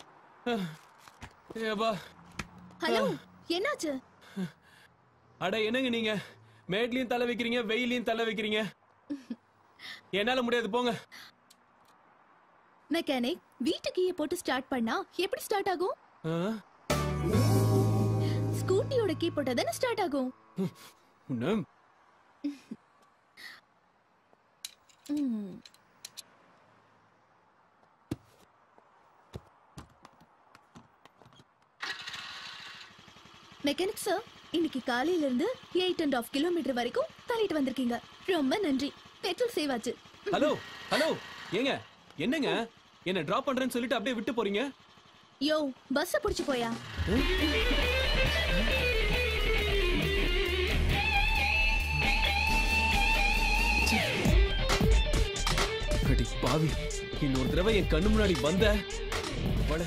ஏப்பா
ஹலோ என்னாச்சு
அட என்னங்க நீங்க மேட்லயும் தலை வைக்கிறீங்க வெயிலையும் தலை வைக்கிறீங்க என்னால முடியாது போங்க
மெக்கானிக் வீட்டு கீயை போட்டு ஸ்டார்ட் பண்ணா எப்படி ஸ்டார்ட் ஆகும்
ஆ?
ஸ்கூட்டியோட கீ போட்டா தானே ஸ்டார்ட் ஆகும்
உன்ன
ம். மெக்கானிக் சார் இன்னைக்கு காலையில இருந்து எயிட் அண்ட் ஆஃப் கிலோமீட்டர் வரைக்கும் தள்ளிட்டு வந்திருக்கீங்க ரொம்ப நன்றி பெட்ரோல் சேவ் ஆச்சு
ஹலோ ஹலோ ஏங்க என்னங்க என்ன டிராப் பண்றேன்னு சொல்லிட்டு அப்படியே விட்டு போறீங்க
யோ பஸ் புடிச்சு போயா
அடி பாவி இன்னொரு தடவை என் கண்ணு முன்னாடி வந்த வட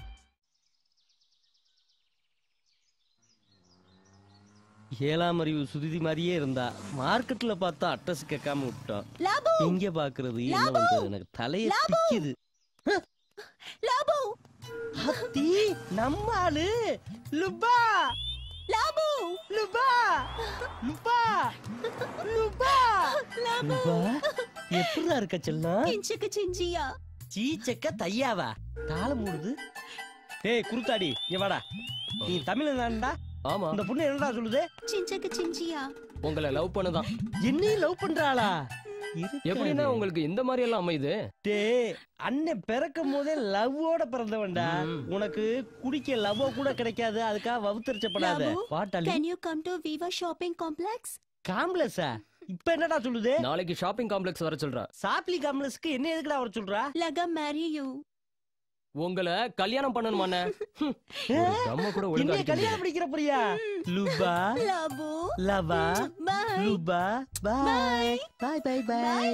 ஏழாம் அறிவு சுருதி மாதிரியே இருந்தா மார்க்கெட்ல பார்த்தா அட்ரஸ் கேட்காம விட்டோம்
லாபு
இங்க பாக்குறது என்ன
லாபு!
பண்றது எனக்கு தலைய
லாபு!
பிக்குது
லாபு
ஹத்தி நம்ம ஆளு லுபா
லாபு
லுபா லுபா லுபா லுபா எப்படிடா இருக்க செல்லம்
கிஞ்சுக்கு சிஞ்சியா
சீச்சக்க தையாவா தாள மூடுது ஏய் குருத்தாடி இங்க வாடா நீ தமிழ்ல தான்டா
ஆமா
இந்த பொண்ணு என்னடா சொல்லுது
சிஞ்சக்கு சிஞ்சியா
உங்களை லவ் பண்ணதான்
என்னையும் லவ் பண்றாளா
எப்படின்னா உங்களுக்கு இந்த மாதிரி எல்லாம் அமையுது
டேய் அண்ணன் பிறக்கும் போதே லவ்வோட பிறந்தவன்டா உனக்கு குடிக்க லவ்வோ கூட கிடைக்காது அதுக்காக வவுத்தரிச்சப்படாத
லாபு
வாட்டாளி
can you come to Viva shopping complex
காம்ப்ளெக்ஸா இப்ப என்னடா சொல்லுது
நாளைக்கு ஷாப்பிங் காம்ப்ளெக்ஸ் வர சொல்றா
சாப்லி காம்ப்ளெக்ஸ்க்கு என்ன எதுக்குடா வர சொல்றா
லக மேரி யூ
உங்களை கல்யாணம் பண்ணணுமாண்ணே ஹம். ஒரு தம்ம கூட ஒழுங்கா
என்ன
அடிக்க
கல்யாணம்
முடியாது.
படிக்கிற போறியா லுபா
லாபு
லவா
பை
லுபா பாய் பாய் பாய் பாய்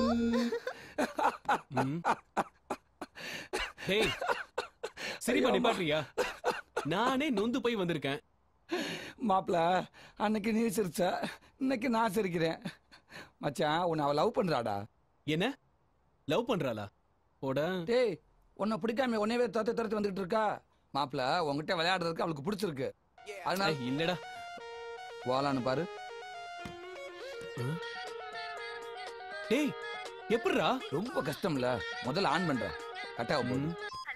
டேய் சரிப்பா நிப்பாட்றியா நானே நொந்து போய் வந்திருக்கேன்
மாப்பிள அன்னைக்கு நீ சிரிச்ச இன்னைக்கு நான் சிரிக்கிறேன் மச்சான் உன்னை அவ லவ் பண்றாடா
என்ன லவ் பண்றாளா போட
டேய் உன்னை பிடிக்காம உன்னையவே துரத்தி துரத்தி வந்துட்டு இருக்கா மாப்பிள உன்கிட்ட விளையாடுறதுக்கு அவளுக்கு பிடிச்சிருக்கு அதனால
ஏய், இல்லடா
போலான்னு பாரு
டேய் எப்படிடா
ரொம்ப கஷ்டம்ல முதல்ல ஆன் பண்றேன் கட்டாக போகுது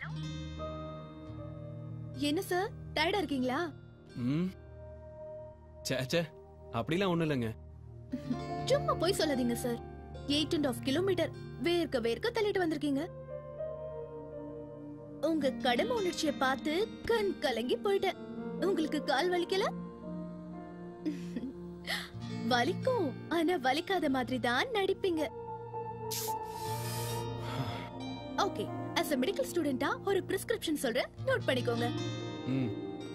என்ன சார் டயர்டா இருக்கீங்களா
ம் சே சே அப்படிலாம் ஒண்ணும் இல்லைங்க
சும்மா போய் சொல்லாதீங்க sir eight and half kilometre வேர்க்க வேர்க்க தள்ளிட்டு வந்திருக்கீங்க உங்க கடமை உணர்ச்சியை பார்த்து கண் கலங்கி போயிட்டேன் உங்களுக்கு கால் வலிக்கல வலிக்கும் ஆனா வலிக்காத மாதிரி தான் நடிப்பீங்க ஓகே as a மெடிக்கல் ஸ்டூடெண்டா ஒரு பிரிஸ்கிரிப்ஷன் சொல்றேன் நோட் பண்ணிக்கோங்க
ம்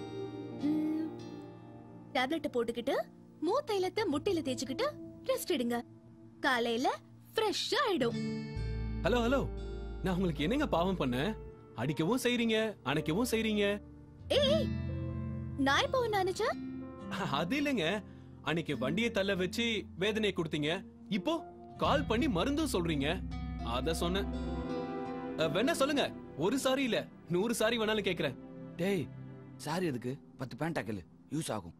டேப்லெட் போட்டுக்கிட்டு மூத்தைலத்தை முட்டையில தேய்ச்சிக்கிட்டு ரெஸ்ட் எடுங்க காலையில ஃப்ரெஷ்ஷா ஆயிடும்
ஹலோ ஹலோ நான் உங்களுக்கு என்னங்க பாவம் பண்ணேன் அடிக்கவும் செய்றீங்க அணைக்கவும் செய்றீங்க
ஏய் நான் இப்போ ஒண்ணு நினைச்சேன்
அது இல்லைங்க அன்னைக்கு வண்டியை தள்ள வச்சு வேதனையை கொடுத்தீங்க இப்போ கால் பண்ணி மருந்தும் சொல்றீங்க அத சொன்னேன் அஹ், வேணா சொல்லுங்க ஒரு சாரி இல்ல நூறு சாரி வேணாலும் கேக்குறேன்
டேய் சாரி எதுக்கு பத்து பேண்ட் ஆக்கல யூஸ் ஆகும்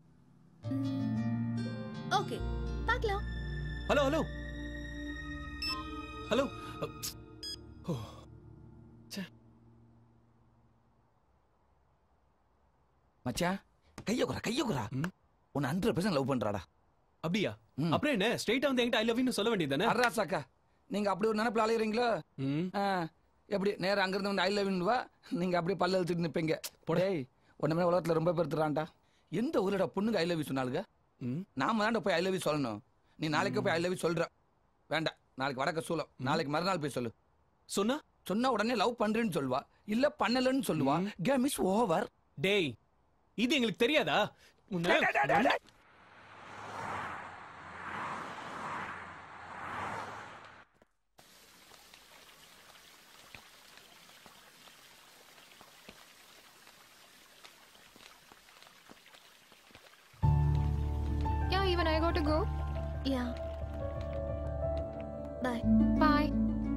ஓகே பார்க்கலாம்
ஹலோ ஹலோ ஹலோ
மச்சான் கைய குறா கைய குறா உன்னை ஹண்ட்ரட் பர்சன்ட் லவ் பண்றாடா
அப்படியா அப்புறம் என்ன ஸ்ட்ரைட்டா வந்து என்கிட்ட ஐ லவ் யூ சொல்ல வேண்டியதானே
அர்ராசாக்கா நீங்க அப்படி ஒரு நினைப்புல அலையறீங்களோ ஆ, எப்படி நேரா அங்கிருந்து வந்து ஐ லவ் வா நீங்க அப்படியே பல்ல எழுத்துட்டு நிப்பீங்க டேய் உடனே உலகத்துல ரொம்ப பேர் திரான்டா எந்த ஊரோட பொண்ணுங்க ஐ லவ் யூ சொன்னாலுங்க நாம தான்டா போய் ஐ லவ் யூ சொல்லணும் நீ நாளைக்கு போய் ஐ லவ் யூ சொல்ற வேண்டாம் நாளைக்கு வடக்க சூலம் நாளைக்கு மறுநாள் போய் சொல்லு
சொன்னா
சொன்னா உடனே லவ் பண்றேன்னு சொல்லுவா இல்ல பண்ணலன்னு சொல்லுவா கேம் இஸ் ஓவர்
டேய் இது எங்களுக்கு தெரியாதா உன்னை-
Yeah, even I got to go.
Yeah. Bye.
Bye.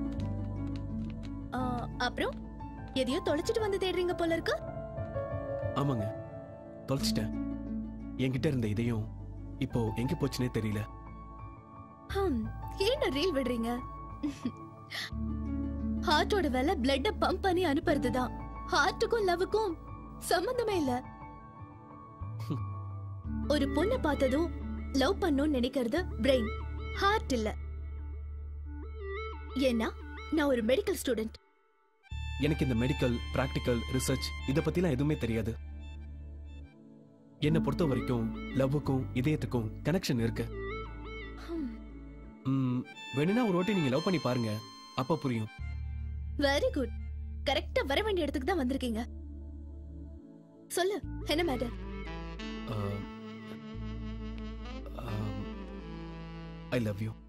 அப்புறம் எதையோ தொலைச்சிட்டு வந்து தேடுறீங்க போல இருக்கு
ஆமாங்க தொலைச்சிட்டேன் என்கிட்ட இருந்த இதையும் இப்போ எங்க போச்சுனே தெரியல
ஹம், ஏன்டா ரீல் விடுறீங்க ஹார்ட்டோட வேலை பிளட்ட பம்ப் பண்ணி அனுப்புறதுதான் ஹார்ட்டுக்கும் லவ்வுக்கும் சம்பந்தமே இல்ல ஒரு பொண்ணை பார்த்ததும் லவ் பண்ணணும்னு நினைக்கிறது பிரெயின் ஹார்ட் இல்ல ஏன்னா நான் ஒரு மெடிக்கல் ஸ்டூடெண்ட்
எனக்கு இந்த மெடிக்கல் பிராக்டிக்கல் ரிசர்ச் இத பத்திலாம் எதுவுமே தெரியாது என்னை பொறுத்த வரைக்கும் லவ்வுக்கும் இதயத்துக்கும் கனெக்ஷன் இருக்கு ம், வேணும்னா ஒரு வாட்டி நீங்க லவ் பண்ணி பாருங்க அப்ப புரியும்
வெரி குட் கரெக்டா வர வேண்டிய இடத்துக்கு தான் வந்திருக்கீங்க சொல்லு என்ன matter
I love you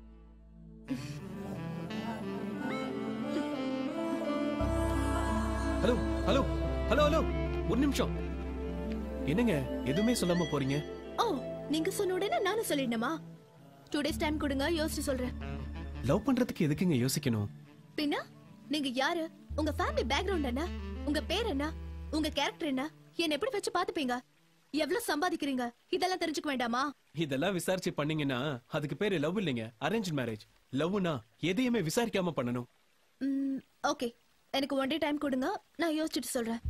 hello hello hello hello ஒரு நிமிஷம் என்னங்க எதுவுமே சொல்லாம போறீங்க
ஓ நீங்க சொன்ன உடனே நானும் சொல்லிடணுமா டூ டேஸ் டைம் கொடுங்க யோசிச்சு சொல்றேன்
லவ் பண்றதுக்கு எதுக்குங்க யோசிக்கணும்
பின்ன நீங்க யாரு உங்க ஃபேமிலி பேக்ரவுண்ட் என்ன உங்க பேர் என்ன உங்க கேரக்டர் என்ன என்ன எப்படி வச்சு பாத்துப்பீங்க எவ்வளவு சம்பாதிக்கிறீங்க இதெல்லாம் தெரிஞ்சுக்க வேண்டாமா
இதெல்லாம் விசாரிச்சு பண்ணீங்கன்னா அதுக்கு பேரு லவ் இல்லைங்க அரேஞ்ச் மேரேஜ் லவ்னா எதையுமே விசாரிக்காம பண்ணணும்
ஓகே எனக்கு ஒன் டே டைம் கொடுங்க நான் யோசிச்சுட்டு சொல்றேன்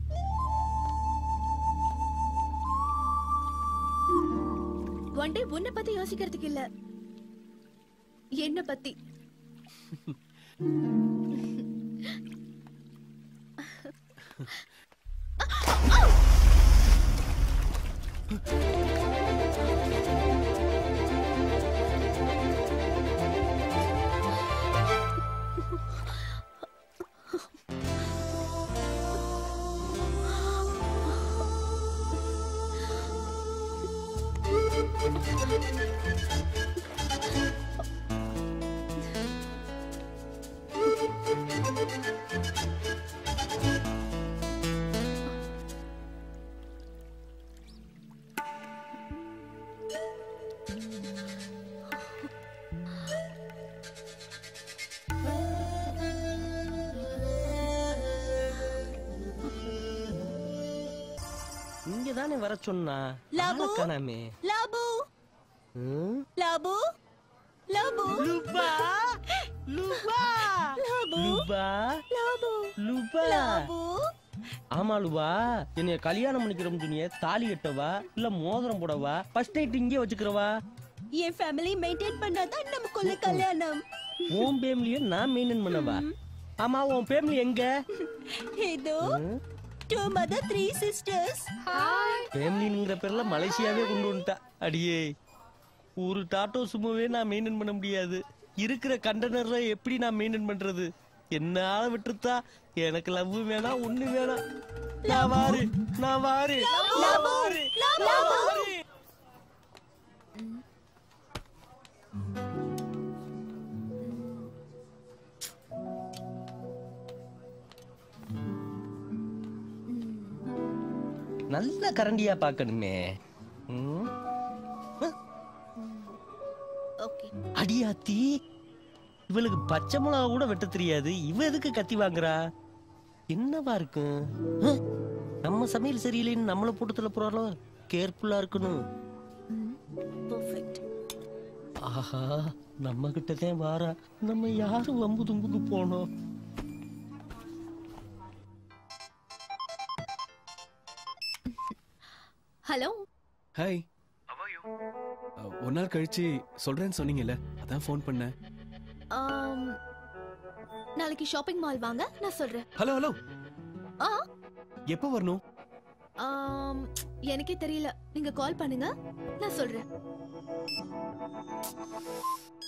ஒன் டே உன்னை பத்தி யோசிக்கிறதுக்கு இல்ல என்ன பத்தி
இங்க தானே வர சொன்னா
லாபு?
ஆளை காணாமே
லாபு
ம்?
Labu Labu
Luba Luba
Labu
Luba
Labu
Luba
Labu
ஆமா லுபா என்னைய கல்யாணம் பண்ணிக்கிறோம் துணிய தாலி கட்டவா இல்ல மோதிரம் போடவா ஃபர்ஸ்ட் நைட் இங்கே வச்சுக்கிறவா
என் ஃபேமிலி மெயின்டைன் பண்ணாதான் நமக்குள்ள கல்யாணம்
உன் ஃபேமிலிய நான் மெயின்டைன் பண்ணவா ஆமா உன் ஃபேமிலி எங்க
இதோ two mother three sisters hi
ஃபேமிலிங்கிற பேர்ல மலேசியாவே கொண்டு வந்துட்டா அடியே ஒரு டாட்டோ சும்மாவே நான் மெயின்டைன் பண்ண முடியாது இருக்கிற கண்டெய்னர்ல எப்படி நான் மெயின்டைன் பண்றது என்னால விட்டுருத்தா எனக்கு லவ் வேணாம் ஒண்ணு வேணாம் நான் வாரு நான் வாரு நான் வாரு நான் வாரு நல்ல கரண்டியா பார்க்கணுமே ம்?
ஓகே
அடியாத்தி இவளுக்கு பச்சை மிளகா கூட வெட்ட தெரியாது இவ எதுக்கு கத்தி வாங்குறா என்னவா இருக்கும் ஹ? நம்ம சமையல் சரியில்லைன்னு நம்மள போட்டு தள்ள போறாளோ கேர்ஃபுல்லா இருக்கணும்
பெர்ஃபெக்ட்
ஆஹா நம்ம கிட்டதான் வாரா நம்ம யாரும் வம்பு தும்புக்கு போனோம்
ஹலோ
ஹாய் ஒரு நாள் கழிச்சு சொல்றேன்னு சொன்னீங்கல்ல அதான் ஃபோன் பண்ணேன்
ஆம், நாளைக்கு ஷாப்பிங் மால் வாங்க நான் சொல்றேன்
ஹலோ ஹலோ
ஆ
எப்போ வரணும்
ஆம், எனக்கே தெரியல நீங்க கால் பண்ணுங்க நான் சொல்றேன்